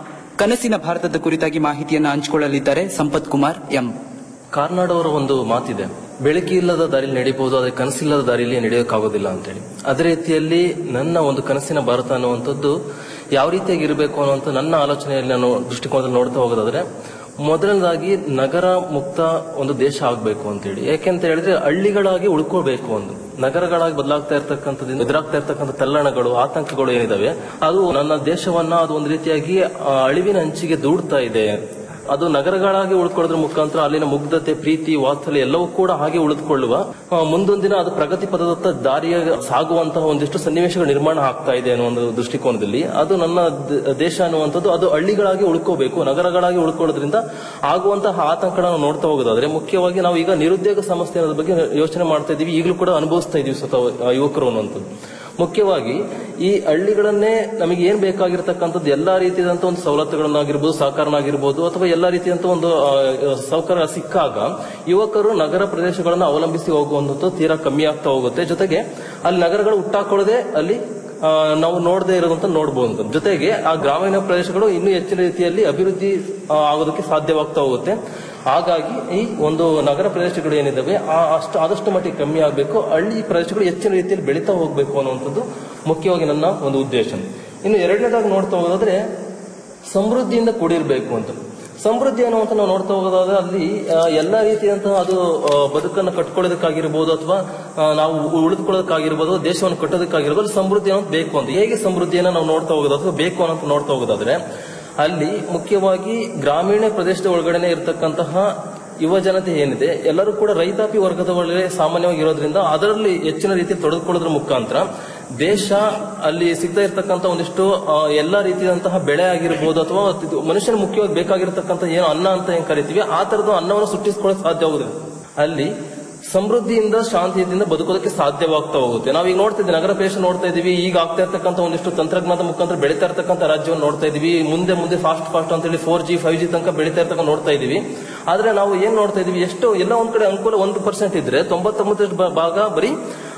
ಕನಸಿನ ಭಾರತದ ಕುರಿತಾಗಿ ಮಾಹಿತಿಯನ್ನು ಹಂಚಿಕೊಳ್ಳಲಿದ್ದಾರೆ ಸಂಪತ್ ಕುಮಾರ್ ಎಂ ಕಾರ್ನಾಡ್ ಅವರ ಒಂದು ಮಾತಿದೆ ಬೆಳಕಿ ಇಲ್ಲದ ದಾರಿಯಲ್ಲಿ ನಡೀಬಹುದು ಆದರೆ ಕನಸಿಲ್ಲದ ದಾರಿಯಲ್ಲಿ ನಡೆಯೋಕ್ಕಾಗೋದಿಲ್ಲ ಅಂತೇಳಿ ಅದೇ ರೀತಿಯಲ್ಲಿ ನನ್ನ ಒಂದು ಕನಸಿನ ಭಾರತ ಅನ್ನುವಂಥದ್ದು ಯಾವ ರೀತಿಯಾಗಿ ಇರಬೇಕು ಅನ್ನುವಂಥ ನನ್ನ ಆಲೋಚನೆಯಲ್ಲಿ ನಾನು ದೃಷ್ಟಿಕೋನದಲ್ಲಿ ನೋಡ್ತಾ ಹೋಗೋದಾದ್ರೆ ಮೊದಲನೇದಾಗಿ ನಗರ ಮುಕ್ತ ಒಂದು ದೇಶ ಆಗಬೇಕು ಅಂತೇಳಿ ಯಾಕೆಂತ ಹೇಳಿದ್ರೆ ಹಳ್ಳಿಗಳಾಗಿ ಉಳ್ಕೋಬೇಕು ಒಂದು ನಗರಗಳಾಗಿ ಬದಲಾಗ್ತಾ ಇರ್ತಕ್ಕಂಥದ್ದು ಎದುರಾಗ್ತಾ ಇರ್ತಕ್ಕಂಥ ತಲ್ಲಣಗಳು ಆತಂಕಗಳು ಏನಿದಾವೆ ಅದು ನನ್ನ ದೇಶವನ್ನ ಅದು ಒಂದು ರೀತಿಯಾಗಿ ಆ, ಅಳಿವಿನ ಅಂಚಿಗೆ ದೂಡ್ತಾ ಇದೆ ಅದು ನಗರಗಳಾಗಿ ಉಳ್ಕೊಳ್ಳೋದ್ರ ಮುಖಾಂತರ ಅಲ್ಲಿನ ಮುಗ್ಧತೆ ಪ್ರೀತಿ ವಾತ್ಸಲ್ಯ ಎಲ್ಲವೂ ಕೂಡ ಹಾಗೆ ಉಳಿದುಕೊಳ್ಳುವ ಆ, ಮುಂದೊಂದಿನ ಅದು ಪ್ರಗತಿ ಪದದತ್ತ ದಾರಿಯ ಸಾಗುವಂತಹ ಒಂದಿಷ್ಟು ಸನ್ನಿವೇಶಗಳು ನಿರ್ಮಾಣ ಆಗ್ತಾ ಇದೆ ಅನ್ನೋ ಒಂದು ದೃಷ್ಟಿಕೋನದಲ್ಲಿ ಅದು ನನ್ನ ದ- ದೇಶ ಅನ್ನುವಂಥದ್ದು ಅದು ಹಳ್ಳಿಗಳಾಗಿ ಉಳ್ಕೋಬೇಕು ನಗರಗಳಾಗಿ ಉಳ್ಕೊಳ್ಳೋದ್ರಿಂದ ಆಗುವಂತಹ ಆತಂಕ ನಾವು ನೋಡ್ತಾ ಹೋಗೋದಾದ್ರೆ ಮುಖ್ಯವಾಗಿ ನಾವು ಈಗ ನಿರುದ್ಯೋಗ ಸಮಸ್ಯೆ ಅನ್ನೋದ್ರ ಬಗ್ಗೆ ಯೋಚನೆ ಮಾಡ್ತಾ ಇದೀವಿ ಈಗಲೂ ಕೂಡ ಅನುಭವಿಸ್ತಾ ಇದೀವಿ ಸ್ವತಃ ಆ, ಯುವಕರು ಅನ್ನುವಂಥದ್ದು ಮುಖ್ಯವಾಗಿ ಈ ಹಳ್ಳಿಗಳನ್ನೇ ನಮಗೆ ಏನ್ ಬೇಕಾಗಿರ್ತಕ್ಕಂಥದ್ದು ಎಲ್ಲಾ ರೀತಿಯಾದಂತ ಒಂದು ಸವಲತ್ತುಗಳನ್ನಾಗಿರ್ಬೋದು ಸಹಕಾರನಾಗಿರ್ಬೋದು ಅಥವಾ ಎಲ್ಲಾ ರೀತಿಯಂತ ಒಂದು ಆ, ಸೌಕರ್ಯ ಸಿಕ್ಕಾಗ ಯುವಕರು ನಗರ ಪ್ರದೇಶಗಳನ್ನು ಅವಲಂಬಿಸಿ ಹೋಗುವಂಥದ್ದು ತೀರಾ ಕಮ್ಮಿ ಆಗ್ತಾ ಹೋಗುತ್ತೆ ಜೊತೆಗೆ ಅಲ್ಲಿ ನಗರಗಳು ಹುಟ್ಟಾಕೊಳ್ಳದೆ ಅಲ್ಲಿ ಆ, ನಾವು ನೋಡದೇ ಇರೋದಂತ ನೋಡಬಹುದು ಜೊತೆಗೆ ಆ ಗ್ರಾಮೀಣ ಪ್ರದೇಶಗಳು ಇನ್ನೂ ಹೆಚ್ಚಿನ ರೀತಿಯಲ್ಲಿ ಅಭಿವೃದ್ಧಿ ಆ, ಆಗೋದಕ್ಕೆ ಸಾಧ್ಯವಾಗ್ತಾ ಹೋಗುತ್ತೆ ಹಾಗಾಗಿ ಈ ಒಂದು ನಗರ ಪ್ರದೇಶಗಳು ಏನಿದಾವೆ ಆ ಅಷ್ಟು ಆದಷ್ಟು ಮಟ್ಟಿಗೆ ಕಮ್ಮಿ ಆಗಬೇಕು ಹಳ್ಳಿ ಪ್ರದೇಶಗಳು ಹೆಚ್ಚಿನ ರೀತಿಯಲ್ಲಿ ಬೆಳೀತಾ ಹೋಗಬೇಕು ಅನ್ನುವಂಥದ್ದು ಮುಖ್ಯವಾಗಿ ನನ್ನ ಒಂದು ಉದ್ದೇಶ ಇನ್ನು ಎರಡನೇದಾಗಿ ನೋಡ್ತಾ ಹೋಗೋದಾದ್ರೆ ಸಮೃದ್ಧಿಯಿಂದ ಕೂಡಿರಬೇಕು ಅಂತ ಸಮೃದ್ಧಿ ಅನ್ನುವಂತ ನಾವು ನೋಡ್ತಾ ಹೋಗೋದಾದ್ರೆ ಅಲ್ಲಿ ಆ, ಎಲ್ಲಾ ರೀತಿಯಂತಹ ಅದು ಆ, ಬದುಕನ್ನು ಕಟ್ಕೊಳ್ಳೋದಕ್ಕಾಗಿರ್ಬೋದು ಅಥವಾ ಆ, ನಾವು ಉಳಿದುಕೊಳ್ಳೋದಕ್ಕಾಗಿರ್ಬೋದು ದೇಶವನ್ನು ಕಟ್ಟೋದಕ್ಕಾಗಿರ್ಬೋದು ಅಲ್ಲಿ ಸಮೃದ್ಧಿ ಅನ್ನೋದು ಬೇಕು ಅಂತ ಹೇಗೆ ಸಮೃದ್ಧಿಯನ್ನು ನಾವು ನೋಡ್ತಾ ಹೋಗೋದಾದ್ರೆ ಬೇಕು ಅನ್ನೋದು ನೋಡ್ತಾ ಹೋಗೋದಾದ್ರೆ ಅಲ್ಲಿ ಮುಖ್ಯವಾಗಿ ಗ್ರಾಮೀಣ ಪ್ರದೇಶದ ಒಳಗಡೆ ಇರತಕ್ಕಂತಹ ಯುವ ಜನತೆ ಏನಿದೆ ಎಲ್ಲರೂ ಕೂಡ ರೈತಾಪಿ ವರ್ಗದ ಒಳಗೆ ಸಾಮಾನ್ಯವಾಗಿ ಇರೋದ್ರಿಂದ ಅದರಲ್ಲಿ ಹೆಚ್ಚಿನ ರೀತಿಯಲ್ಲಿ ತೊಡಗಿಕೊಳ್ಳೋದ್ರ ಮುಖಾಂತರ ದೇಶ ಅಲ್ಲಿ ಸಿಗ್ತಾ ಇರ್ತಕ್ಕಂಥ ಒಂದಿಷ್ಟು ಆ, ಎಲ್ಲಾ ರೀತಿಯಾದಂತಹ ಬೆಳೆ ಆಗಿರ್ಬೋದು ಅಥವಾ ಇದು ಮನುಷ್ಯನ ಮುಖ್ಯವಾಗಿ ಬೇಕಾಗಿರ್ತಕ್ಕಂಥ ಏನು ಅನ್ನ ಅಂತ ಏನ್ ಕರಿತೀವಿ ಆ ತರದ ಅನ್ನವನ್ನು ಸೃಷ್ಟಿಸ್ಕೊಳ್ಳೋಕೆ ಸಾಧ್ಯ ಆಗುದಿಲ್ಲ ಅಲ್ಲಿ ಸಮೃದ್ಧಿಯಿಂದ ಶಾಂತಿಯಿಂದ ಬದುಕೋದಕ್ಕೆ ಸಾಧ್ಯವಾಗ್ತಾ ಹೋಗುತ್ತೆ ನಾವೀಗ ನೋಡ್ತಿದ್ವಿ ನಗರ ಪ್ರದೇಶ ನೋಡ್ತಾ ಇದೀವಿ ಈಗ ಆಗ್ತಾ ಇರ್ತಕ್ಕಂಥ ಒಂದಿಷ್ಟು ತಂತ್ರಜ್ಞಾನದ ಮುಖಾಂತರ ಬೆಳೀತಾ ಇರ್ತಕ್ಕಂಥ ರಾಜ್ಯವನ್ನು ನೋಡ್ತಾ ಇದೀವಿ ಮುಂದೆ ಮುಂದೆ ಫಾಸ್ಟ್ ಫಾಸ್ಟ್ ಅಂತ ಹೇಳಿ ಫೋರ್ ಜಿ ಫೈವ್ ಜಿ ತನಕ ಬೆಳೀತಾ ಇರ್ತಕ್ಕಂಥ ನೋಡ್ತಾ ಇದೀವಿ ಆದ್ರೆ ನಾವು ಏನ್ ನೋಡ್ತಾ ಇದೀವಿ ಎಷ್ಟು ಎಲ್ಲ ಒಂದ್ ಕಡೆ ಅನುಕೂಲ ಒಂದು ಪರ್ಸೆಂಟ್ ಇದ್ರೆ ತೊಂಬತ್ತೊಂಬತ್ತು ಭಾಗ ಬರೀ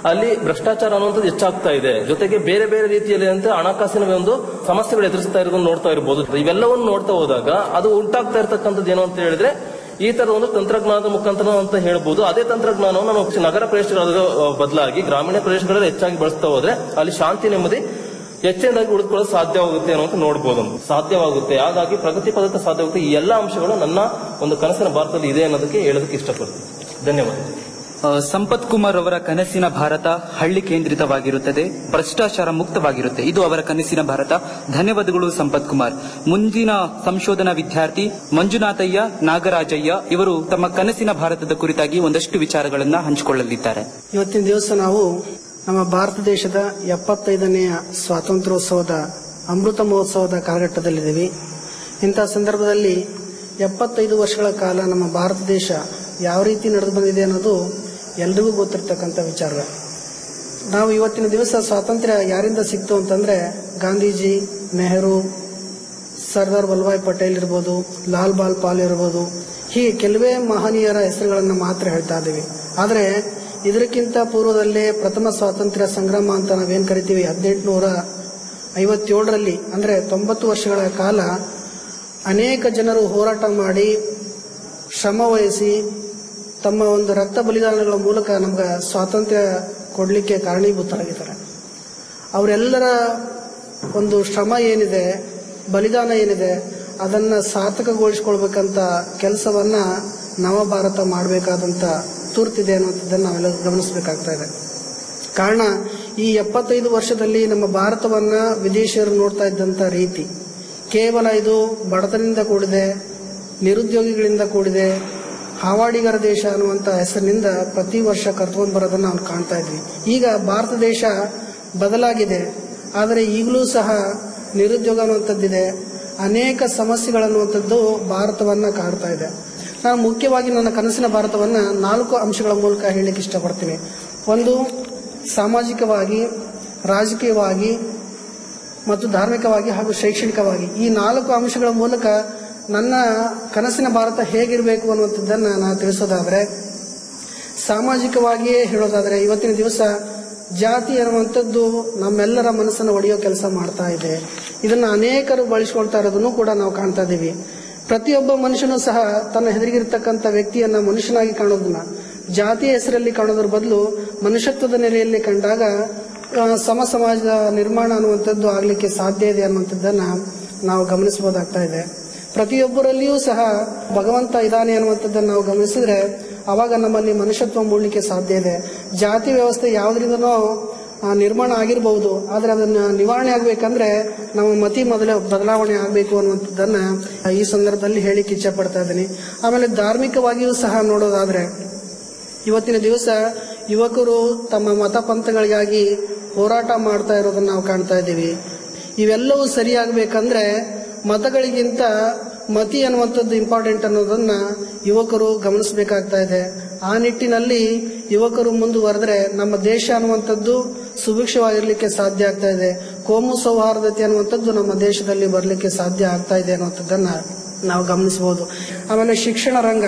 ಅಲ್ಲಿ ಭ್ರಷ್ಟಾಚಾರ ಅನ್ನುವಂಥದ್ದು ಹೆಚ್ಚಾಗ್ತಾ ಇದೆ ಜೊತೆಗೆ ಬೇರೆ ಬೇರೆ ರೀತಿಯಲ್ಲಿ ಅಂತ ಹಣಕಾಸಿನ ಒಂದು ಸಮಸ್ಯೆಗಳು ಎದುರಿಸ್ತಾ ಇರೋದನ್ನ ನೋಡ್ತಾ ಇರಬಹುದು ಇವೆಲ್ಲವನ್ನು ನೋಡ್ತಾ ಹೋದಾಗ ಅದು ಉಂಟಾಗ್ತಾ ಇರತಕ್ಕಂಥದ್ದು ಏನು ಅಂತ ಹೇಳಿದ್ರೆ ಈ ತರ ಒಂದು ತಂತ್ರಜ್ಞಾನದ ಮುಖಾಂತರ ಅಂತ ಹೇಳ್ಬೋದು ಅದೇ ತಂತ್ರಜ್ಞಾನವನ್ನು ನಾವು ನಗರ ಪ್ರದೇಶಗಳ ಬದಲಾಗಿ ಗ್ರಾಮೀಣ ಪ್ರದೇಶಗಳಲ್ಲಿ ಹೆಚ್ಚಾಗಿ ಬಳಸ್ತಾ ಹೋದ್ರೆ ಅಲ್ಲಿ ಶಾಂತಿ ನೆಮ್ಮದಿ ಹೆಚ್ಚಿನದಾಗಿ ಉಳಿದುಕೊಳ್ಳಲು ಸಾಧ್ಯವಾಗುತ್ತೆ ಅನ್ನೋದು ನೋಡಬಹುದು ಸಾಧ್ಯವಾಗುತ್ತೆ ಹಾಗಾಗಿ ಪ್ರಗತಿ ಪದಕ ಸಾಧ್ಯವಾಗುತ್ತೆ ಈ ಎಲ್ಲ ಅಂಶಗಳು ನನ್ನ ಒಂದು ಕನಸಿನ ಭಾರತದಲ್ಲಿ ಇದೆ ಅನ್ನೋದಕ್ಕೆ ಹೇಳೋದಕ್ಕೆ ಇಷ್ಟಪಡ್ತೀನಿ ಧನ್ಯವಾದ ಆ, ಸಂಪತ್ ಕುಮಾರ್ ಅವರ ಕನಸಿನ ಭಾರತ ಹಳ್ಳಿ ಕೇಂದ್ರಿತವಾಗಿರುತ್ತದೆ ಭ್ರಷ್ಟಾಚಾರ ಮುಕ್ತವಾಗಿರುತ್ತೆ ಇದು ಅವರ ಕನಸಿನ ಭಾರತ ಧನ್ಯವಾದಗಳು ಸಂಪತ್ ಕುಮಾರ್ ಮುಂದಿನ ಸಂಶೋಧನಾ ವಿದ್ಯಾರ್ಥಿ ಮಂಜುನಾಥಯ್ಯ ನಾಗರಾಜಯ್ಯ ಇವರು ತಮ್ಮ ಕನಸಿನ ಭಾರತದ ಕುರಿತಾಗಿ ಒಂದಷ್ಟು ವಿಚಾರಗಳನ್ನ ಹಂಚಿಕೊಳ್ಳಲಿದ್ದಾರೆ ಇವತ್ತಿನ ದಿವಸ ನಾವು ನಮ್ಮ ಭಾರತ ದೇಶದ ಎಪ್ಪತ್ತೈದನೆಯ ಸ್ವಾತಂತ್ರ್ಯೋತ್ಸವದ ಅಮೃತ ಮಹೋತ್ಸವದ ಕಾಲಘಟ್ಟದಲ್ಲಿದ್ದೀವಿ ಇಂಥ ಸಂದರ್ಭದಲ್ಲಿ ಎಪ್ಪತ್ತೈದು ವರ್ಷಗಳ ಕಾಲ ನಮ್ಮ ಭಾರತ ದೇಶ ಯಾವ ರೀತಿ ನಡೆದು ಬಂದಿದೆ ಅನ್ನೋದು ಎಲ್ರಿಗೂ ಗೊತ್ತಿರ್ತಕ್ಕಂಥ ವಿಚಾರ ನಾವು ಇವತ್ತಿನ ದಿವಸ ಸ್ವಾತಂತ್ರ್ಯ ಯಾರಿಂದ ಸಿಕ್ತು ಅಂತಂದ್ರೆ ಗಾಂಧೀಜಿ ನೆಹರು ಸರ್ದಾರ್ ವಲ್ಲಭಾಯ್ ಪಟೇಲ್ ಇರ್ಬೋದು ಲಾಲ್ ಬಾಲ್ ಪಾಲ್ ಇರ್ಬೋದು ಹೀಗೆ ಕೆಲವೇ ಮಹನೀಯರ ಹೆಸರುಗಳನ್ನು ಮಾತ್ರ ಹೇಳ್ತಾ ಇದ್ದೀವಿ ಆದರೆ ಇದಕ್ಕಿಂತ ಪೂರ್ವದಲ್ಲೇ ಪ್ರಥಮ ಸ್ವಾತಂತ್ರ್ಯ ಸಂಗ್ರಾಮ ಅಂತ ನಾವೇನ್ ಕರಿತೀವಿ ಹದಿನೆಂಟುನೂರ ಐವತ್ತೇಳರಲ್ಲಿ ಅಂದ್ರೆ ತೊಂಬತ್ತು ವರ್ಷಗಳ ಕಾಲ ಅನೇಕ ಜನರು ಹೋರಾಟ ಮಾಡಿ ಶ್ರಮ ವಹಿಸಿ ತಮ್ಮ ಒಂದು ರಕ್ತ ಬಲಿದಾನಗಳ ಮೂಲಕ ನಮ್ಗೆ ಸ್ವಾತಂತ್ರ್ಯ ಕೊಡಲಿಕ್ಕೆ ಕಾರಣೀಭೂತರಾಗಿದ್ದಾರೆ ಅವರೆಲ್ಲರ ಒಂದು ಶ್ರಮ ಏನಿದೆ ಬಲಿದಾನ ಏನಿದೆ ಅದನ್ನ ಸಾರ್ಥಕಗೊಳಿಸ್ಕೊಳ್ಬೇಕಂತ ಕೆಲಸವನ್ನ ನವಭಾರತ ಮಾಡಬೇಕಾದಂತ ತುರ್ತಿದೆ ಅನ್ನುವಂಥದ್ದನ್ನು ನಾವೆಲ್ಲ ಗಮನಿಸಬೇಕಾಗ್ತಾ ಇದೆ ಕಾರಣ ಈ ಎಪ್ಪತ್ತೈದು ವರ್ಷದಲ್ಲಿ ನಮ್ಮ ಭಾರತವನ್ನ ವಿದೇಶಿಯರು ನೋಡ್ತಾ ಇದ್ದಂತ ರೀತಿ ಕೇವಲ ಇದು ಬಡತನದಿಂದ ಕೂಡಿದೆ ನಿರುದ್ಯೋಗಿಗಳಿಂದ ಕೂಡಿದೆ ಹಾವಾಡಿಗರ ದೇಶ ಅನ್ನುವಂತ ಹೆಸರಿನಿಂದ ಪ್ರತಿ ವರ್ಷ ಕರ್ಕೊಂಡು ಬರೋದನ್ನ ನಾವು ಕಾಣ್ತಾ ಇದ್ವಿ ಈಗ ಭಾರತ ದೇಶ ಬದಲಾಗಿದೆ ಆದರೆ ಈಗಲೂ ಸಹ ನಿರುದ್ಯೋಗ ಅನ್ನುವಂಥದ್ದಿದೆ ಅನೇಕ ಸಮಸ್ಯೆಗಳನ್ನುವಂಥದ್ದು ಭಾರತವನ್ನ ಕಾಡ್ತಾ ಇದೆ ನಾನು ಮುಖ್ಯವಾಗಿ ನನ್ನ ಕನಸಿನ ಭಾರತವನ್ನ ನಾಲ್ಕು ಅಂಶಗಳ ಮೂಲಕ ಹೇಳಲಿಕ್ಕೆ ಇಷ್ಟಪಡ್ತೀನಿ ಒಂದು ಸಾಮಾಜಿಕವಾಗಿ ರಾಜಕೀಯವಾಗಿ ಮತ್ತು ಧಾರ್ಮಿಕವಾಗಿ ಹಾಗೂ ಶೈಕ್ಷಣಿಕವಾಗಿ ಈ ನಾಲ್ಕು ಅಂಶಗಳ ಮೂಲಕ ನನ್ನ ಕನಸಿನ ಭಾರತ ಹೇಗಿರಬೇಕು ಅನ್ನುವಂಥದ್ದನ್ನ ನಾನು ತಿಳಿಸೋದಾದ್ರೆ ಸಾಮಾಜಿಕವಾಗಿಯೇ ಹೇಳೋದಾದ್ರೆ ಇವತ್ತಿನ ದಿವಸ ಜಾತಿ ಅನ್ನುವಂಥದ್ದು ನಮ್ಮೆಲ್ಲರ ಮನಸ್ಸನ್ನು ಒಡೆಯೋ ಕೆಲಸ ಮಾಡ್ತಾ ಇದೆ ಇದನ್ನ ಅನೇಕರು ಬಳಸ್ಕೊಳ್ತಾ ಇರೋದನ್ನು ಕೂಡ ನಾವು ಕಾಣ್ತಾ ಇದ್ದೀವಿ ಪ್ರತಿಯೊಬ್ಬ ಮನುಷ್ಯನೂ ಸಹ ತನ್ನ ಎದುರಿಗಿರ್ತಕ್ಕಂಥ ವ್ಯಕ್ತಿಯನ್ನ ಮನುಷ್ಯನಾಗಿ ಕಾಣೋದನ್ನ ಜಾತಿಯ ಹೆಸರಲ್ಲಿ ಕಾಣೋದ್ರ ಬದಲು ಮನುಷ್ಯತ್ವದ ನೆಲೆಯಲ್ಲಿ ಕಂಡಾಗ ಆ, ಸಮ ಸಮಾಜದ ನಿರ್ಮಾಣ ಅನ್ನುವಂಥದ್ದು ಆಗ್ಲಿಕ್ಕೆ ಸಾಧ್ಯ ಇದೆ ಅನ್ನುವಂಥದ್ದನ್ನ ನಾವು ಗಮನಿಸಬಹುದಾಗ್ತಾ ಇದೆ ಪ್ರತಿಯೊಬ್ಬರಲ್ಲಿಯೂ ಸಹ ಭಗವಂತ ಇದಾನೆ ಅನ್ನುವಂಥದ್ದನ್ನು ನಾವು ಗಮನಿಸಿದ್ರೆ ಅವಾಗ ನಮ್ಮಲ್ಲಿ ಮನುಷ್ಯತ್ವ ಮೂಡಲಿಕ್ಕೆ ಸಾಧ್ಯ ಇದೆ ಜಾತಿ ವ್ಯವಸ್ಥೆ ಯಾವುದರಿಂದನೋ ಆ, ನಿರ್ಮಾಣ ಆಗಿರಬಹುದು ಆದರೆ ಅದನ್ನ ನಿವಾರಣೆ ಆಗ್ಬೇಕಂದ್ರೆ ನಮ್ಮ ಮತಿ ಮೊದಲ ಬದಲಾವಣೆ ಆಗಬೇಕು ಅನ್ನುವಂಥದ್ದನ್ನ ಈ ಸಂದರ್ಭದಲ್ಲಿ ಹೇಳಿಕ್ಕೆ ಇಚ್ಛೆ ಪಡ್ತಾ ಇದ್ದೀನಿ ಆಮೇಲೆ ಧಾರ್ಮಿಕವಾಗಿಯೂ ಸಹ ನೋಡೋದಾದ್ರೆ ಇವತ್ತಿನ ದಿವಸ ಯುವಕರು ತಮ್ಮ ಮತ ಪಂಥಗಳಿಗಾಗಿ ಹೋರಾಟ ಮಾಡ್ತಾ ಇರೋದನ್ನ ನಾವು ಕಾಣ್ತಾ ಇದ್ದೀವಿ ಇವೆಲ್ಲವೂ ಸರಿಯಾಗಬೇಕಂದ್ರೆ ಮತಗಳಿಗಿಂತ ಮತಿ ಅನ್ನುವಂಥದ್ದು ಇಂಪಾರ್ಟೆಂಟ್ ಅನ್ನೋದನ್ನ ಯುವಕರು ಗಮನಿಸಬೇಕಾಗ್ತಾ ಇದೆ ಆ ನಿಟ್ಟಿನಲ್ಲಿ ಯುವಕರು ಮುಂದುವರೆದ್ರೆ ನಮ್ಮ ದೇಶ ಅನ್ನುವಂಥದ್ದು ಸುಭಿಕ್ಷವಾಗಿರ್ಲಿಕ್ಕೆ ಸಾಧ್ಯ ಆಗ್ತಾ ಇದೆ ಕೋಮು ಸೌಹಾರ್ದತೆ ಅನ್ನುವಂಥದ್ದು ನಮ್ಮ ದೇಶದಲ್ಲಿ ಬರಲಿಕ್ಕೆ ಸಾಧ್ಯ ಆಗ್ತಾ ಇದೆ ಅನ್ನುವಂಥದ್ದನ್ನ ನಾವು ಗಮನಿಸಬಹುದು ಆಮೇಲೆ ಶಿಕ್ಷಣ ರಂಗ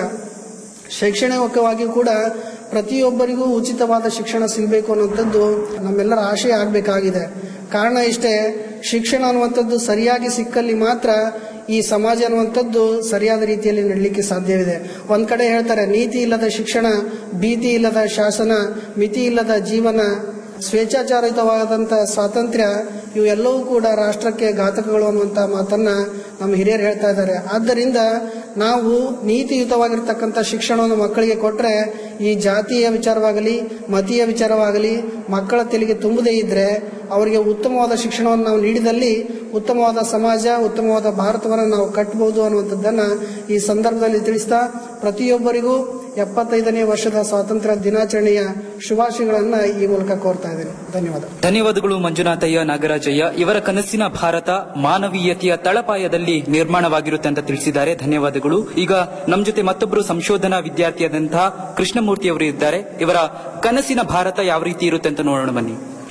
ಶೈಕ್ಷಣಿಕವಾಗಿ ಕೂಡ ಪ್ರತಿಯೊಬ್ಬರಿಗೂ ಉಚಿತವಾದ ಶಿಕ್ಷಣ ಸಿಗಬೇಕು ಅನ್ನುವಂಥದ್ದು ನಮ್ಮೆಲ್ಲರ ಆಶಯ ಆಗಬೇಕಾಗಿದೆ ಕಾರಣ ಇಷ್ಟೇ ಶಿಕ್ಷಣ ಅನ್ನುವಂಥದ್ದು ಸರಿಯಾಗಿ ಸಿಕ್ಕಲ್ಲಿ ಮಾತ್ರ ಈ ಸಮಾಜ ಅನ್ನುವಂಥದ್ದು ಸರಿಯಾದ ರೀತಿಯಲ್ಲಿ ನಡಲಿಕ್ಕೆ ಸಾಧ್ಯವಿದೆ ಒಂದ್ ಕಡೆ ಹೇಳ್ತಾರೆ ನೀತಿ ಇಲ್ಲದ ಶಿಕ್ಷಣ ಭೀತಿ ಇಲ್ಲದ ಶಾಸನ ಮಿತಿ ಇಲ್ಲದ ಜೀವನ ಸ್ವೇಚ್ಛಾಚಾರಿತವಾದಂಥ ಸ್ವಾತಂತ್ರ್ಯ ಇವೆಲ್ಲವೂ ಕೂಡ ರಾಷ್ಟ್ರಕ್ಕೆ ಘಾತಕಗಳು ಅನ್ನುವಂಥ ಮಾತನ್ನ ನಮ್ಮ ಹಿರಿಯರು ಹೇಳ್ತಾ ಇದ್ದಾರೆ ಆದ್ದರಿಂದ ನಾವು ನೀತಿಯುತವಾಗಿರ್ತಕ್ಕಂಥ ಶಿಕ್ಷಣವನ್ನು ಮಕ್ಕಳಿಗೆ ಕೊಟ್ರೆ ಈ ಜಾತಿಯ ವಿಚಾರವಾಗಲಿ ಮತೀಯ ವಿಚಾರವಾಗಲಿ ಮಕ್ಕಳ ತೆಲಿಗೆ ತುಂಬದೇ ಇದ್ರೆ ಅವರಿಗೆ ಉತ್ತಮವಾದ ಶಿಕ್ಷಣವನ್ನು ನಾವು ನೀಡಿದಲ್ಲಿ ಉತ್ತಮವಾದ ಸಮಾಜ ಉತ್ತಮವಾದ ಭಾರತವನ್ನು ನಾವು ಕಟ್ಟಬಹುದು ಅನ್ನುವಂಥದ್ದನ್ನ ಈ ಸಂದರ್ಭದಲ್ಲಿ ತಿಳಿಸ್ತಾ ಪ್ರತಿಯೊಬ್ಬರಿಗೂ ಎಪ್ಪತ್ತೈದನೇ ವರ್ಷದ ಸ್ವಾತಂತ್ರ್ಯ ದಿನಾಚರಣೆಯ ಶುಭಾಶಯಗಳನ್ನ ಈ ಮೂಲಕ ಕೋರ್ತಾ ಇದ್ದೇನೆ ಧನ್ಯವಾದ ಧನ್ಯವಾದಗಳು ಮಂಜುನಾಥಯ್ಯ ನಾಗರಾಜಯ್ಯ ಇವರ ಕನಸಿನ ಭಾರತ ಮಾನವೀಯತೆಯ ತಳಪಾಯದಲ್ಲಿ ನಿರ್ಮಾಣವಾಗಿರುತ್ತೆ ಅಂತ ತಿಳಿಸಿದ್ದಾರೆ ಧನ್ಯವಾದಗಳು ಈಗ ನಮ್ಮ ಜೊತೆ ಮತ್ತೊಬ್ಬರು ಸಂಶೋಧನಾ ವಿದ್ಯಾರ್ಥಿಯಾದಂತಹ ಕೃಷ್ಣಮೂರ್ತಿ ಅವರು ಇದ್ದಾರೆ ಇವರ ಕನಸಿನ ಭಾರತ ಯಾವ ರೀತಿ ಇರುತ್ತೆ ಅಂತ ನೋಡೋಣ ಬನ್ನಿ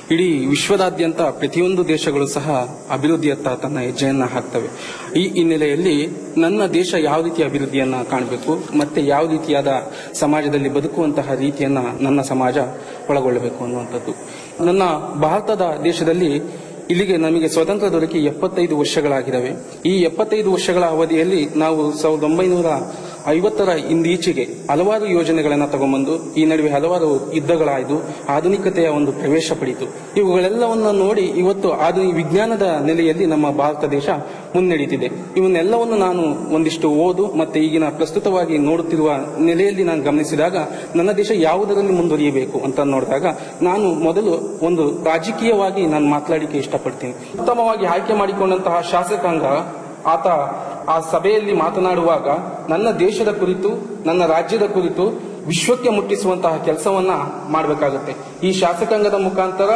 ಇಡೀ ವಿಶ್ವದಾದ್ಯಂತ ಪ್ರತಿಯೊಂದು ದೇಶಗಳು ಸಹ ಅಭಿವೃದ್ಧಿಯತ್ತ ತನ್ನ ಹೆಜ್ಜೆಯನ್ನ ಹಾಕ್ತವೆ ಈ ಹಿನ್ನೆಲೆಯಲ್ಲಿ ನನ್ನ ದೇಶ ಯಾವ ರೀತಿಯ ಅಭಿವೃದ್ಧಿಯನ್ನ ಕಾಣಬೇಕು ಮತ್ತೆ ಯಾವ ರೀತಿಯಾದ ಸಮಾಜದಲ್ಲಿ ಬದುಕುವಂತಹ ರೀತಿಯನ್ನ ನನ್ನ ಸಮಾಜ ಒಳಗೊಳ್ಳಬೇಕು ಅನ್ನುವಂಥದ್ದು ನನ್ನ ಭಾರತದ ದೇಶದಲ್ಲಿ ಇಲ್ಲಿಗೆ ನಮಗೆ ಸ್ವತಂತ್ರ ದೊರಕಿ ಎಪ್ಪತ್ತೈದು ವರ್ಷಗಳಾಗಿದ್ದಾವೆ ಈ ಎಪ್ಪತ್ತೈದು ವರ್ಷಗಳ ಅವಧಿಯಲ್ಲಿ ನಾವು ಸಾವಿರದ ಒಂಬೈನೂರ ಐವತ್ತರ ಇಂದೀಚೆಗೆ ಹಲವಾರು ಯೋಜನೆಗಳನ್ನು ತಗೊಂಬಂದು ಈ ನಡುವೆ ಹಲವಾರು ಯುದ್ಧಗಳಾಯ್ದು ಆಧುನಿಕತೆಯ ಒಂದು ಪ್ರವೇಶ ಪಡಿತು ಇವುಗಳೆಲ್ಲವನ್ನ ನೋಡಿ ಇವತ್ತು ಆಧುನಿಕ ವಿಜ್ಞಾನದ ನೆಲೆಯಲ್ಲಿ ನಮ್ಮ ಭಾರತ ದೇಶ ಮುನ್ನಡೀತಿದೆ ಇವನ್ನೆಲ್ಲವನ್ನು ನಾನು ಒಂದಿಷ್ಟು ಓದು ಮತ್ತೆ ಈಗಿನ ಪ್ರಸ್ತುತವಾಗಿ ನೋಡುತ್ತಿರುವ ನೆಲೆಯಲ್ಲಿ ನಾನು ಗಮನಿಸಿದಾಗ ನನ್ನ ದೇಶ ಯಾವುದರಲ್ಲಿ ಮುಂದುವರಿಯಬೇಕು ಅಂತ ನೋಡಿದಾಗ ನಾನು ಮೊದಲು ಒಂದು ರಾಜಕೀಯವಾಗಿ ನಾನು ಮಾತನಾಡಿಕೆ ಇಷ್ಟಪಡ್ತೀನಿ ಉತ್ತಮವಾಗಿ ಆಯ್ಕೆ ಮಾಡಿಕೊಂಡಂತಹ ಶಾಸಕಾಂಗ ಆತ ಆ ಸಭೆಯಲ್ಲಿ ಮಾತನಾಡುವಾಗ ನನ್ನ ದೇಶದ ಕುರಿತು ನನ್ನ ರಾಜ್ಯದ ಕುರಿತು ವಿಶ್ವಕ್ಕೆ ಮುಟ್ಟಿಸುವಂತಹ ಕೆಲಸವನ್ನ ಮಾಡಬೇಕಾಗುತ್ತೆ ಈ ಶಾಸಕಾಂಗದ ಮುಖಾಂತರ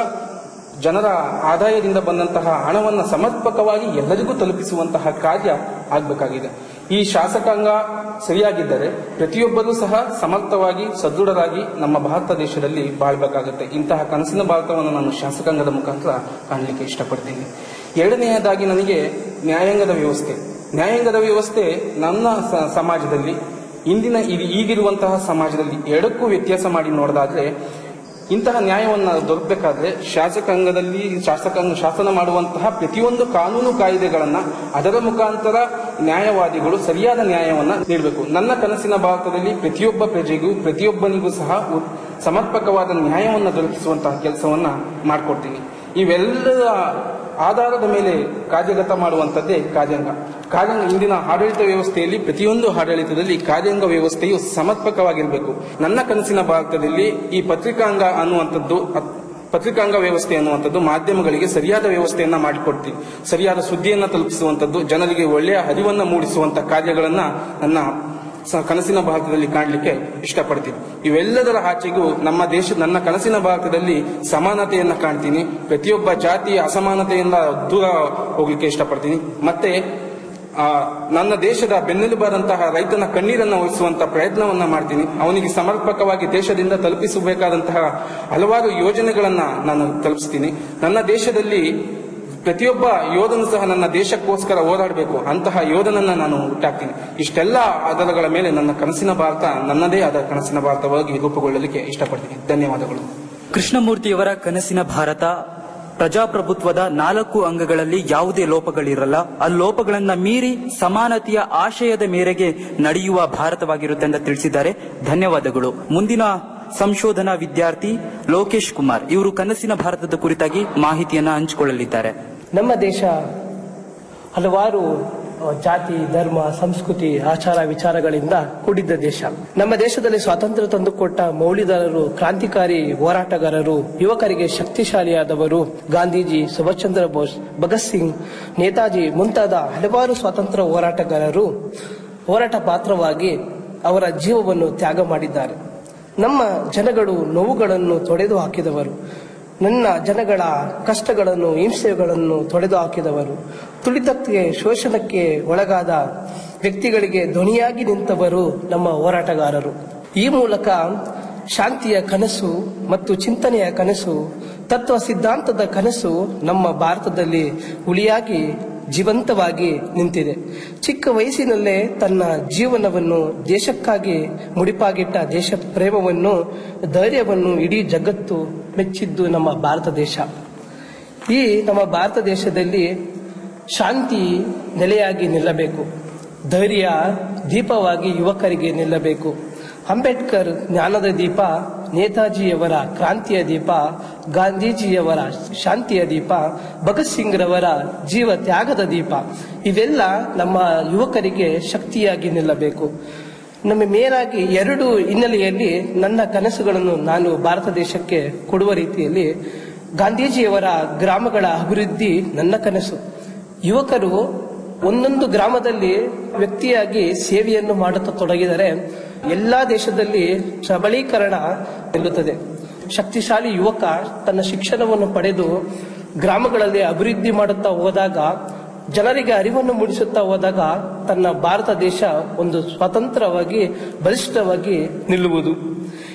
ಜನರ ಆದಾಯದಿಂದ ಬಂದಂತಹ ಹಣವನ್ನ ಸಮರ್ಪಕವಾಗಿ ಎಲ್ಲರಿಗೂ ತಲುಪಿಸುವಂತಹ ಕಾರ್ಯ ಆಗಬೇಕಾಗಿದೆ ಈ ಶಾಸಕಾಂಗ ಸರಿಯಾಗಿದ್ದರೆ ಪ್ರತಿಯೊಬ್ಬರೂ ಸಹ ಸಮರ್ಥವಾಗಿ ಸದೃಢರಾಗಿ ನಮ್ಮ ಭಾರತ ದೇಶದಲ್ಲಿ ಬಾಳ್ಬೇಕಾಗುತ್ತೆ ಇಂತಹ ಕನಸಿನ ಭಾರತವನ್ನು ನಾನು ಶಾಸಕಾಂಗದ ಮುಖಾಂತರ ಕಾಣಲಿಕ್ಕೆ ಇಷ್ಟಪಡ್ತೀನಿ ಎರಡನೆಯದಾಗಿ ನನಗೆ ನ್ಯಾಯಾಂಗದ ವ್ಯವಸ್ಥೆ ನ್ಯಾಯಾಂಗದ ವ್ಯವಸ್ಥೆ ನನ್ನ ಸ- ಸಮಾಜದಲ್ಲಿ ಇಂದಿನ ಈ- ಈಗಿರುವಂತಹ ಸಮಾಜದಲ್ಲಿ ಎರಡಕ್ಕೂ ವ್ಯತ್ಯಾಸ ಮಾಡಿ ನೋಡೋದಾದ್ರೆ ಇಂತಹ ನ್ಯಾಯವನ್ನ ದೊರಕಬೇಕಾದ್ರೆ ಶಾಸಕಾಂಗದಲ್ಲಿ ಶಾಸಕಾಂಗ ಶಾಸನ ಮಾಡುವಂತಹ ಪ್ರತಿಯೊಂದು ಕಾನೂನು ಕಾಯ್ದೆಗಳನ್ನ ಅದರ ಮುಖಾಂತರ ನ್ಯಾಯವಾದಿಗಳು ಸರಿಯಾದ ನ್ಯಾಯವನ್ನ ನೀಡಬೇಕು ನನ್ನ ಕನಸಿನ ಭಾರತದಲ್ಲಿ ಪ್ರತಿಯೊಬ್ಬ ಪ್ರಜೆಗೂ ಪ್ರತಿಯೊಬ್ಬನಿಗೂ ಸಹ ಉ- ಸಮರ್ಪಕವಾದ ನ್ಯಾಯವನ್ನ ದೊರಕಿಸುವಂತಹ ಕೆಲಸವನ್ನ ಮಾಡಿಕೊಡ್ತೀನಿ ಇವೆಲ್ಲದ ಆಧಾರದ ಮೇಲೆ ಕಾರ್ಯಗತ ಮಾಡುವಂತದ್ದೇ ಕಾರ್ಯಾಂಗ ಕಾರ್ಯಾಂಗ ಇಂದಿನ ಆಡಳಿತ ವ್ಯವಸ್ಥೆಯಲ್ಲಿ ಪ್ರತಿಯೊಂದು ಆಡಳಿತದಲ್ಲಿ ಕಾರ್ಯಾಂಗ ವ್ಯವಸ್ಥೆಯು ಸಮರ್ಪಕವಾಗಿರಬೇಕು ನನ್ನ ಕನಸಿನ ಭಾರತದಲ್ಲಿ ಈ ಪತ್ರಿಕಾಂಗ ಅನ್ನುವಂಥದ್ದು ಅತ್- ಪತ್ರಿಕಾಂಗ ವ್ಯವಸ್ಥೆ ಅನ್ನುವಂಥದ್ದು ಮಾಧ್ಯಮಗಳಿಗೆ ಸರಿಯಾದ ವ್ಯವಸ್ಥೆಯನ್ನ ಮಾಡಿಕೊಡ್ತೀವಿ ಸರಿಯಾದ ಸುದ್ದಿಯನ್ನ ತಲುಪಿಸುವಂಥದ್ದು ಜನರಿಗೆ ಒಳ್ಳೆಯ ಅರಿವನ್ನ ಮೂಡಿಸುವಂತ ಕಾರ್ಯಗಳನ್ನ ನನ್ನ ಸ- ಕನಸಿನ ಭಾರತದಲ್ಲಿ ಕಾಣಲಿಕ್ಕೆ ಇಷ್ಟಪಡ್ತೀನಿ ಇವೆಲ್ಲದರ ಆಚೆಗೂ ನಮ್ಮ ದೇಶ ನನ್ನ ಕನಸಿನ ಭಾರತದಲ್ಲಿ ಸಮಾನತೆಯನ್ನ ಕಾಣ್ತೀನಿ ಪ್ರತಿಯೊಬ್ಬ ಜಾತಿಯ ಅಸಮಾನತೆಯಿಂದ ದೂರ ಹೋಗ್ಲಿಕ್ಕೆ ಇಷ್ಟಪಡ್ತೀನಿ ಮತ್ತೆ ಆ, ನನ್ನ ದೇಶದ ಬೆನ್ನೆಲುಬಾದಂತಹ ರೈತನ ಕಣ್ಣೀರನ್ನು ಉಳಿಸುವಂತ ಪ್ರಯತ್ನವನ್ನ ಮಾಡ್ತೀನಿ ಅವನಿಗೆ ಸಮರ್ಪಕವಾಗಿ ದೇಶದಿಂದ ತಲುಪಿಸಬೇಕಾದಂತಹ ಹಲವಾರು ಯೋಜನೆಗಳನ್ನ ನಾನು ತಲುಪಿಸ್ತೀನಿ ನನ್ನ ದೇಶದಲ್ಲಿ ಪ್ರತಿಯೊಬ್ಬ ಯೋಧನು ಸಹ ನನ್ನ ದೇಶಕ್ಕೋಸ್ಕರ ಹೋರಾಡಬೇಕು ಅಂತಹ ಯೋಧನನ್ನ ನಾನು ಹುಟ್ಟಾಕ್ತೀನಿ ಇಷ್ಟೆಲ್ಲ ಆಧಾರಗಳ ಮೇಲೆ ನನ್ನ ಕನಸಿನ ಭಾರತ ನನ್ನದೇ ಆದ ಕನಸಿನ ಭಾರತವಾಗಿ ರೂಪುಗೊಳ್ಳಲಿಕ್ಕೆ ಇಷ್ಟಪಡ್ತೀನಿ ಧನ್ಯವಾದಗಳು ಕೃಷ್ಣಮೂರ್ತಿಯವರ ಕನಸಿನ ಭಾರತ ಪ್ರಜಾಪ್ರಭುತ್ವದ ನಾಲ್ಕು ಅಂಗಗಳಲ್ಲಿ ಯಾವುದೇ ಲೋಪಗಳಿರಲ್ಲ ಆ ಲೋಪಗಳನ್ನ ಮೀರಿ ಸಮಾನತೆಯ ಆಶಯದ ಮೇರೆಗೆ ನಡೆಯುವ ಭಾರತವಾಗಿರುತ್ತೆ ಅಂತ ತಿಳಿಸಿದ್ದಾರೆ ಧನ್ಯವಾದಗಳು ಮುಂದಿನ ಸಂಶೋಧನಾ ವಿದ್ಯಾರ್ಥಿ ಲೋಕೇಶ್ ಕುಮಾರ್ ಇವರು ಕನಸಿನ ಭಾರತದ ಕುರಿತಾಗಿ ಮಾಹಿತಿಯನ್ನ ಹಂಚಿಕೊಳ್ಳಲಿದ್ದಾರೆ ನಮ್ಮ ದೇಶ ಹಲವಾರು ಅ, ಜಾತಿ ಧರ್ಮ ಸಂಸ್ಕೃತಿ ಆಚಾರ ವಿಚಾರಗಳಿಂದ ಕೂಡಿದ್ದ ದೇಶ ನಮ್ಮ ದೇಶದಲ್ಲಿ ಸ್ವಾತಂತ್ರ್ಯ ತಂದುಕೊಟ್ಟ ಮೌಲ್ಯದಾರರು ಕ್ರಾಂತಿಕಾರಿ ಹೋರಾಟಗಾರರು ಯುವಕರಿಗೆ ಶಕ್ತಿಶಾಲಿಯಾದವರು ಗಾಂಧೀಜಿ ಸುಭಾಷ್ ಚಂದ್ರ ಬೋಸ್ ಭಗತ್ ಸಿಂಗ್ ನೇತಾಜಿ ಮುಂತಾದ ಹಲವಾರು ಸ್ವಾತಂತ್ರ್ಯ ಹೋರಾಟಗಾರರು ಹೋರಾಟ ಪಾತ್ರವಾಗಿ ಅವರ ಜೀವವನ್ನು ತ್ಯಾಗ ಮಾಡಿದ್ದಾರೆ ನಮ್ಮ ಜನಗಳು ನೋವುಗಳನ್ನು ತೊಡೆದು ಹಾಕಿದವರು ನನ್ನ ಜನಗಳ ಕಷ್ಟಗಳನ್ನು ಹಿಂಸೆಗಳನ್ನು ತೊಡೆದು ಹಾಕಿದವರು ತುಳಿತಕ್ಕೆ ಶೋಷಣಕ್ಕೆ ಒಳಗಾದ ವ್ಯಕ್ತಿಗಳಿಗೆ ಧ್ವನಿಯಾಗಿ ನಿಂತವರು ನಮ್ಮ ಹೋರಾಟಗಾರರು ಈ ಮೂಲಕ ಶಾಂತಿಯ ಕನಸು ಮತ್ತು ಚಿಂತನೆಯ ಕನಸು ತತ್ವ ಸಿದ್ಧಾಂತದ ಕನಸು ನಮ್ಮ ಭಾರತದಲ್ಲಿ ಹುಲಿಯಾಗಿ ಜೀವಂತವಾಗಿ ನಿಂತಿದೆ ಚಿಕ್ಕ ವಯಸ್ಸಿನಲ್ಲೇ ತನ್ನ ಜೀವನವನ್ನು ದೇಶಕ್ಕಾಗಿ ಮುಡಿಪಾಗಿಟ್ಟ ದೇಶ ಪ್ರೇಮವನ್ನು ಧೈರ್ಯವನ್ನು ಇಡೀ ಜಗತ್ತು ಮೆಚ್ಚಿದ್ದು ನಮ್ಮ ಭಾರತ ದೇಶ ಈ ನಮ್ಮ ಭಾರತ ದೇಶದಲ್ಲಿ ಶಾಂತಿ ನೆಲೆಯಾಗಿ ನಿಲ್ಲಬೇಕು ಧೈರ್ಯ ದೀಪವಾಗಿ ಯುವಕರಿಗೆ ನಿಲ್ಲಬೇಕು ಅಂಬೇಡ್ಕರ್ ಜ್ಞಾನದ ದೀಪ ನೇತಾಜಿಯವರ ಕ್ರಾಂತಿಯ ದೀಪ ಗಾಂಧೀಜಿಯವರ ಶಾಂತಿಯ ದೀಪ ಭಗತ್ ಸಿಂಗ್ ರವರ ಜೀವ ತ್ಯಾಗದ ದೀಪ ಇವೆಲ್ಲ ನಮ್ಮ ಯುವಕರಿಗೆ ಶಕ್ತಿಯಾಗಿ ನಿಲ್ಲಬೇಕು ನಮ್ಮ ಮೇಲಾಗಿ ಎರಡು ಹಿನ್ನೆಲೆಯಲ್ಲಿ ನನ್ನ ಕನಸುಗಳನ್ನು ನಾನು ಭಾರತ ದೇಶಕ್ಕೆ ಕೊಡುವ ರೀತಿಯಲ್ಲಿ ಗಾಂಧೀಜಿಯವರ ಗ್ರಾಮಗಳ ಅಭಿವೃದ್ಧಿ ನನ್ನ ಕನಸು ಯುವಕರು ಒಂದೊಂದು ಗ್ರಾಮದಲ್ಲಿ ವ್ಯಕ್ತಿಯಾಗಿ ಸೇವೆಯನ್ನು ಮಾಡುತ್ತಾ ತೊಡಗಿದರೆ ಎಲ್ಲಾ ದೇಶದಲ್ಲಿ ಸಬಲೀಕರಣ ನಿಲ್ಲುತ್ತದೆ ಶಕ್ತಿಶಾಲಿ ಯುವಕ ತನ್ನ ಶಿಕ್ಷಣವನ್ನು ಪಡೆದು ಗ್ರಾಮಗಳಲ್ಲಿ ಅಭಿವೃದ್ಧಿ ಮಾಡುತ್ತಾ ಹೋದಾಗ ಜನರಿಗೆ ಅರಿವನ್ನು ಮೂಡಿಸುತ್ತಾ ಹೋದಾಗ ತನ್ನ ಭಾರತ ದೇಶ ಒಂದು ಸ್ವತಂತ್ರವಾಗಿ ಬಲಿಷ್ಠವಾಗಿ ನಿಲ್ಲುವುದು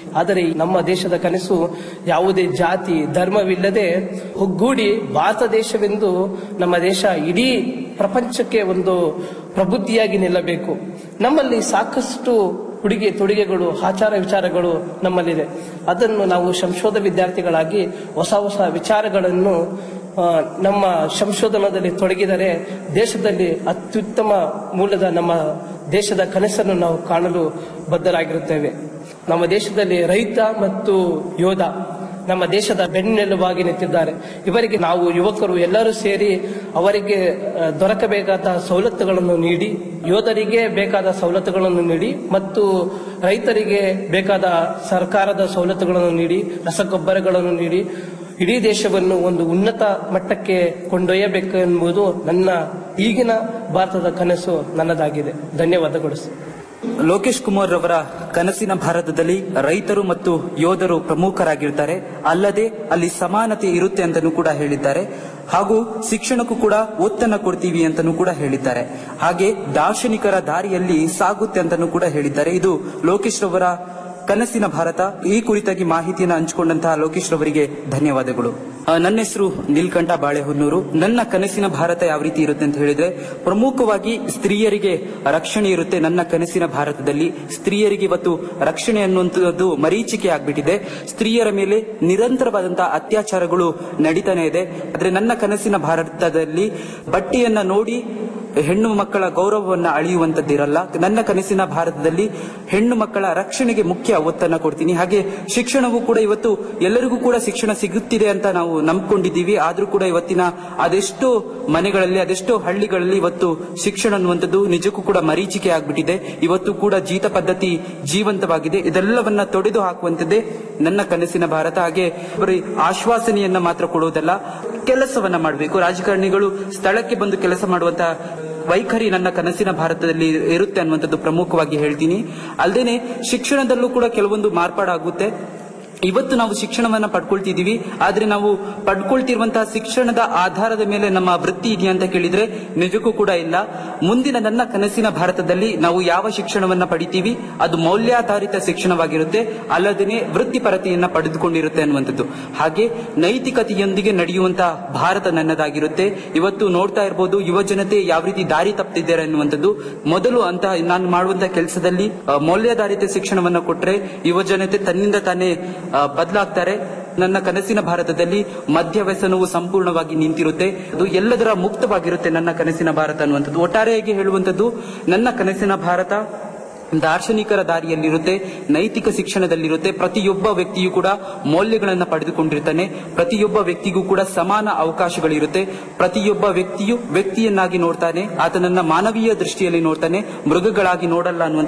ಆದರೆ ನಮ್ಮ ದೇಶದ ಕನಸು ಯಾವುದೇ ಜಾತಿ ಧರ್ಮವಿಲ್ಲದೆ ಒಗ್ಗೂಡಿ ಭಾರತ ದೇಶವೆಂದು ನಮ್ಮ ದೇಶ ಇಡೀ ಪ್ರಪಂಚಕ್ಕೆ ಒಂದು ಪ್ರಬುದ್ಧಿಯಾಗಿ ನಿಲ್ಲಬೇಕು ನಮ್ಮಲ್ಲಿ ಸಾಕಷ್ಟು ಉಡುಗೆ ತೊಡುಗೆಗಳು ಆಚಾರ ವಿಚಾರಗಳು ನಮ್ಮಲ್ಲಿದೆ ಅದನ್ನು ನಾವು ಸಂಶೋಧ ವಿದ್ಯಾರ್ಥಿಗಳಾಗಿ ಹೊಸ ಹೊಸ ವಿಚಾರಗಳನ್ನು ಆ, ನಮ್ಮ ಸಂಶೋಧನದಲ್ಲಿ ತೊಡಗಿದರೆ ದೇಶದಲ್ಲಿ ಅತ್ಯುತ್ತಮ ಮೂಲದ ನಮ್ಮ ದೇಶದ ಕನಸನ್ನು ನಾವು ಕಾಣಲು ಬದ್ಧರಾಗಿರುತ್ತೇವೆ ನಮ್ಮ ದೇಶದಲ್ಲಿ ರೈತ ಮತ್ತು ಯೋಧ ನಮ್ಮ ದೇಶದ ಬೆನ್ನೆಲುಬಾಗಿ ನಿಂತಿದ್ದಾರೆ ಇವರಿಗೆ ನಾವು ಯುವಕರು ಎಲ್ಲರೂ ಸೇರಿ ಅವರಿಗೆ ಆ, ದೊರಕಬೇಕಾದ ಸವಲತ್ತುಗಳನ್ನು ನೀಡಿ ಯೋಧರಿಗೆ ಬೇಕಾದ ಸವಲತ್ತುಗಳನ್ನು ನೀಡಿ ಮತ್ತು ರೈತರಿಗೆ ಬೇಕಾದ ಸರ್ಕಾರದ ಸವಲತ್ತುಗಳನ್ನು ನೀಡಿ ರಸಗೊಬ್ಬರಗಳನ್ನು ನೀಡಿ ಇಡೀ ದೇಶವನ್ನು ಒಂದು ಉನ್ನತ ಮಟ್ಟಕ್ಕೆ ಕೊಂಡೊಯ್ಯಬೇಕು ಎಂಬುದು ನನ್ನ ಈಗಿನ ಭಾರತದ ಕನಸು ನನ್ನದಾಗಿದೆ ಧನ್ಯವಾದಗಳು ಸರ್. ಲೋಕೇಶ್ ಕುಮಾರ್ ರವರ ಕನಸಿನ ಭಾರತದಲ್ಲಿ ರೈತರು ಮತ್ತು ಯೋಧರು ಪ್ರಮುಖರಾಗಿರ್ತಾರೆ ಅಲ್ಲದೆ ಅಲ್ಲಿ ಸಮಾನತೆ ಇರುತ್ತೆ ಅಂತನೂ ಕೂಡ ಹೇಳಿದ್ದಾರೆ ಹಾಗೂ ಶಿಕ್ಷಣಕ್ಕೂ ಕೂಡ ಒತ್ತನ್ನ ಕೊಡ್ತೀವಿ ಅಂತನೂ ಕೂಡ ಹೇಳಿದ್ದಾರೆ ಹಾಗೆ ದಾರ್ಶನಿಕರ ದಾರಿಯಲ್ಲಿ ಸಾಗುತ್ತೆ ಅಂತನೂ ಕೂಡ ಹೇಳಿದ್ದಾರೆ ಇದು ಲೋಕೇಶ್ ರವರ ಕನಸಿನ ಭಾರತ ಈ ಕುರಿತಾಗಿ ಮಾಹಿತಿಯನ್ನು ಹಂಚಿಕೊಂಡಂತಹ ಲೋಕೇಶ್ ರವರಿಗೆ ಧನ್ಯವಾದಗಳು ಆ, ನನ್ನ ಹೆಸರು ನೀಲ್ಕಂಠ ಬಾಳೆಹೊನ್ನೂರು ನನ್ನ ಕನಸಿನ ಭಾರತ ಯಾವ ರೀತಿ ಇರುತ್ತೆ ಅಂತ ಹೇಳಿದ್ರೆ ಪ್ರಮುಖವಾಗಿ ಸ್ತ್ರೀಯರಿಗೆ ರಕ್ಷಣೆ ಇರುತ್ತೆ ನನ್ನ ಕನಸಿನ ಭಾರತದಲ್ಲಿ ಸ್ತ್ರೀಯರಿಗೆ ಇವತ್ತು ರಕ್ಷಣೆ ಅನ್ನುವಂಥದ್ದು ಮರೀಚಿಕೆ ಆಗ್ಬಿಟ್ಟಿದೆ ಸ್ತ್ರೀಯರ ಮೇಲೆ ನಿರಂತರವಾದಂತಹ ಅತ್ಯಾಚಾರಗಳು ನಡೀತಾನೆ ಇದೆ ಆದ್ರೆ ನನ್ನ ಕನಸಿನ ಭಾರತದಲ್ಲಿ ಬಟ್ಟೆಯನ್ನ ನೋಡಿ ಹೆಣ್ಣು ಮಕ್ಕಳ ಗೌರವವನ್ನ ಅಳಿಯುವಂತದ್ದಿರಲ್ಲ ನನ್ನ ಕನಸಿನ ಭಾರತದಲ್ಲಿ ಹೆಣ್ಣು ಮಕ್ಕಳ ರಕ್ಷಣೆಗೆ ಮುಖ್ಯ ಒತ್ತನ್ನ ಕೊಡ್ತೀನಿ ಹಾಗೆ ಶಿಕ್ಷಣವೂ ಕೂಡ ಇವತ್ತು ಎಲ್ಲರಿಗೂ ಕೂಡ ಶಿಕ್ಷಣ ಸಿಗುತ್ತಿದೆ ಅಂತ ನಾವು ನಂಬ್ಕೊಂಡಿದ್ದೀವಿ ಆದ್ರೂ ಕೂಡ ಇವತ್ತಿನ ಅದೆಷ್ಟೋ ಮನೆಗಳಲ್ಲಿ ಅದೆಷ್ಟೋ ಹಳ್ಳಿಗಳಲ್ಲಿ ಇವತ್ತು ಶಿಕ್ಷಣ ಅನ್ನುವಂಥದ್ದು ನಿಜಕ್ಕೂ ಕೂಡ ಮರೀಚಿಕೆ ಆಗ್ಬಿಟ್ಟಿದೆ ಇವತ್ತು ಕೂಡ ಜೀತ ಪದ್ಧತಿ ಜೀವಂತವಾಗಿದೆ ಇದೆಲ್ಲವನ್ನ ತೊಡೆದು ಹಾಕುವಂತದ್ದೇ ನನ್ನ ಕನಸಿನ ಭಾರತ ಹಾಗೆ ಬರೀ ಆಶ್ವಾಸನೆಯನ್ನ ಮಾತ್ರ ಕೊಡುವುದಲ್ಲ ಕೆಲಸವನ್ನ ಮಾಡಬೇಕು ರಾಜಕಾರಣಿಗಳು ಸ್ಥಳಕ್ಕೆ ಬಂದು ಕೆಲಸ ಮಾಡುವಂತ ವೈಖರಿ ನನ್ನ ಕನಸಿನ ಭಾರತದಲ್ಲಿ ಇರುತ್ತೆ ಅನ್ನುವಂಥದ್ದು ಪ್ರಮುಖವಾಗಿ ಹೇಳ್ತೀನಿ ಅಲ್ಲದೇನೆ ಶಿಕ್ಷಣದಲ್ಲೂ ಕೂಡ ಕೆಲವೊಂದು ಮಾರ್ಪಾಡಾಗುತ್ತೆ ಇವತ್ತು ನಾವು ಶಿಕ್ಷಣವನ್ನ ಪಡ್ಕೊಳ್ತಿದೀವಿ ಆದ್ರೆ ನಾವು ಪಡ್ಕೊಳ್ತಿರುವಂತಹ ಶಿಕ್ಷಣದ ಆಧಾರದ ಮೇಲೆ ನಮ್ಮ ವೃತ್ತಿ ಇದೆಯಾ ಅಂತ ಕೇಳಿದ್ರೆ ನಿಜಕ್ಕೂ ಕೂಡ ಇಲ್ಲ ಮುಂದಿನ ನನ್ನ ಕನಸಿನ ಭಾರತದಲ್ಲಿ ನಾವು ಯಾವ ಶಿಕ್ಷಣವನ್ನ ಪಡಿತೀವಿ ಅದು ಮೌಲ್ಯಾಧಾರಿತ ಶಿಕ್ಷಣವಾಗಿರುತ್ತೆ ಅಲ್ಲದೇನೆ ವೃತ್ತಿಪರತೆಯನ್ನ ಪಡೆದುಕೊಂಡಿರುತ್ತೆ ಅನ್ನುವಂಥದ್ದು ಹಾಗೆ ನೈತಿಕತೆಯೊಂದಿಗೆ ನಡೆಯುವಂತಹ ಭಾರತ ನನ್ನದಾಗಿರುತ್ತೆ ಇವತ್ತು ನೋಡ್ತಾ ಇರಬಹುದು ಯುವ ಜನತೆ ಯಾವ ರೀತಿ ದಾರಿ ತಪ್ಪಿದ್ದಾರೆ ಅನ್ನುವಂಥದ್ದು ಮೊದಲು ಅಂತ ನಾನು ಮಾಡುವಂತಹ ಕೆಲಸದಲ್ಲಿ ಆ, ಮೌಲ್ಯಾಧಾರಿತ ಶಿಕ್ಷಣವನ್ನ ಕೊಟ್ರೆ ಯುವ ಜನತೆ ತನ್ನಿಂದ ತಾನೇ ಬದಲಾಗ್ತಾರೆ ನನ್ನ ಕನಸಿನ ಭಾರತದಲ್ಲಿ ಮದ್ಯ ವ್ಯಸನವು ಸಂಪೂರ್ಣವಾಗಿ ನಿಂತಿರುತ್ತೆ ಅದು ಎಲ್ಲದರ ಮುಕ್ತವಾಗಿರುತ್ತೆ ನನ್ನ ಕನಸಿನ ಭಾರತ ಅನ್ನುವಂಥದ್ದು ಒಟ್ಟಾರೆಯಾಗಿ ಹೇಳುವಂಥದ್ದು ನನ್ನ ಕನಸಿನ ಭಾರತ ದಾರ್ಶನಿಕರ ದಾರಿಯಲ್ಲಿರುತ್ತೆ ನೈತಿಕ ಶಿಕ್ಷಣದಲ್ಲಿರುತ್ತೆ ಪ್ರತಿಯೊಬ್ಬ ವ್ಯಕ್ತಿಯು ಕೂಡ ಮೌಲ್ಯಗಳನ್ನ ಪಡೆದುಕೊಂಡಿರ್ತಾನೆ ಪ್ರತಿಯೊಬ್ಬ ವ್ಯಕ್ತಿಗೂ ಕೂಡ ಸಮಾನ ಅವಕಾಶಗಳಿರುತ್ತೆ ಪ್ರತಿಯೊಬ್ಬ ವ್ಯಕ್ತಿಯು ವ್ಯಕ್ತಿಯನ್ನಾಗಿ ನೋಡ್ತಾನೆ ಆತನನ್ನ ಮಾನವೀಯ ದೃಷ್ಟಿಯಲ್ಲಿ ನೋಡ್ತಾನೆ ಮೃಗಗಳಾಗಿ ನೋಡಲ್ಲ ಅನ್ನುವಂಥ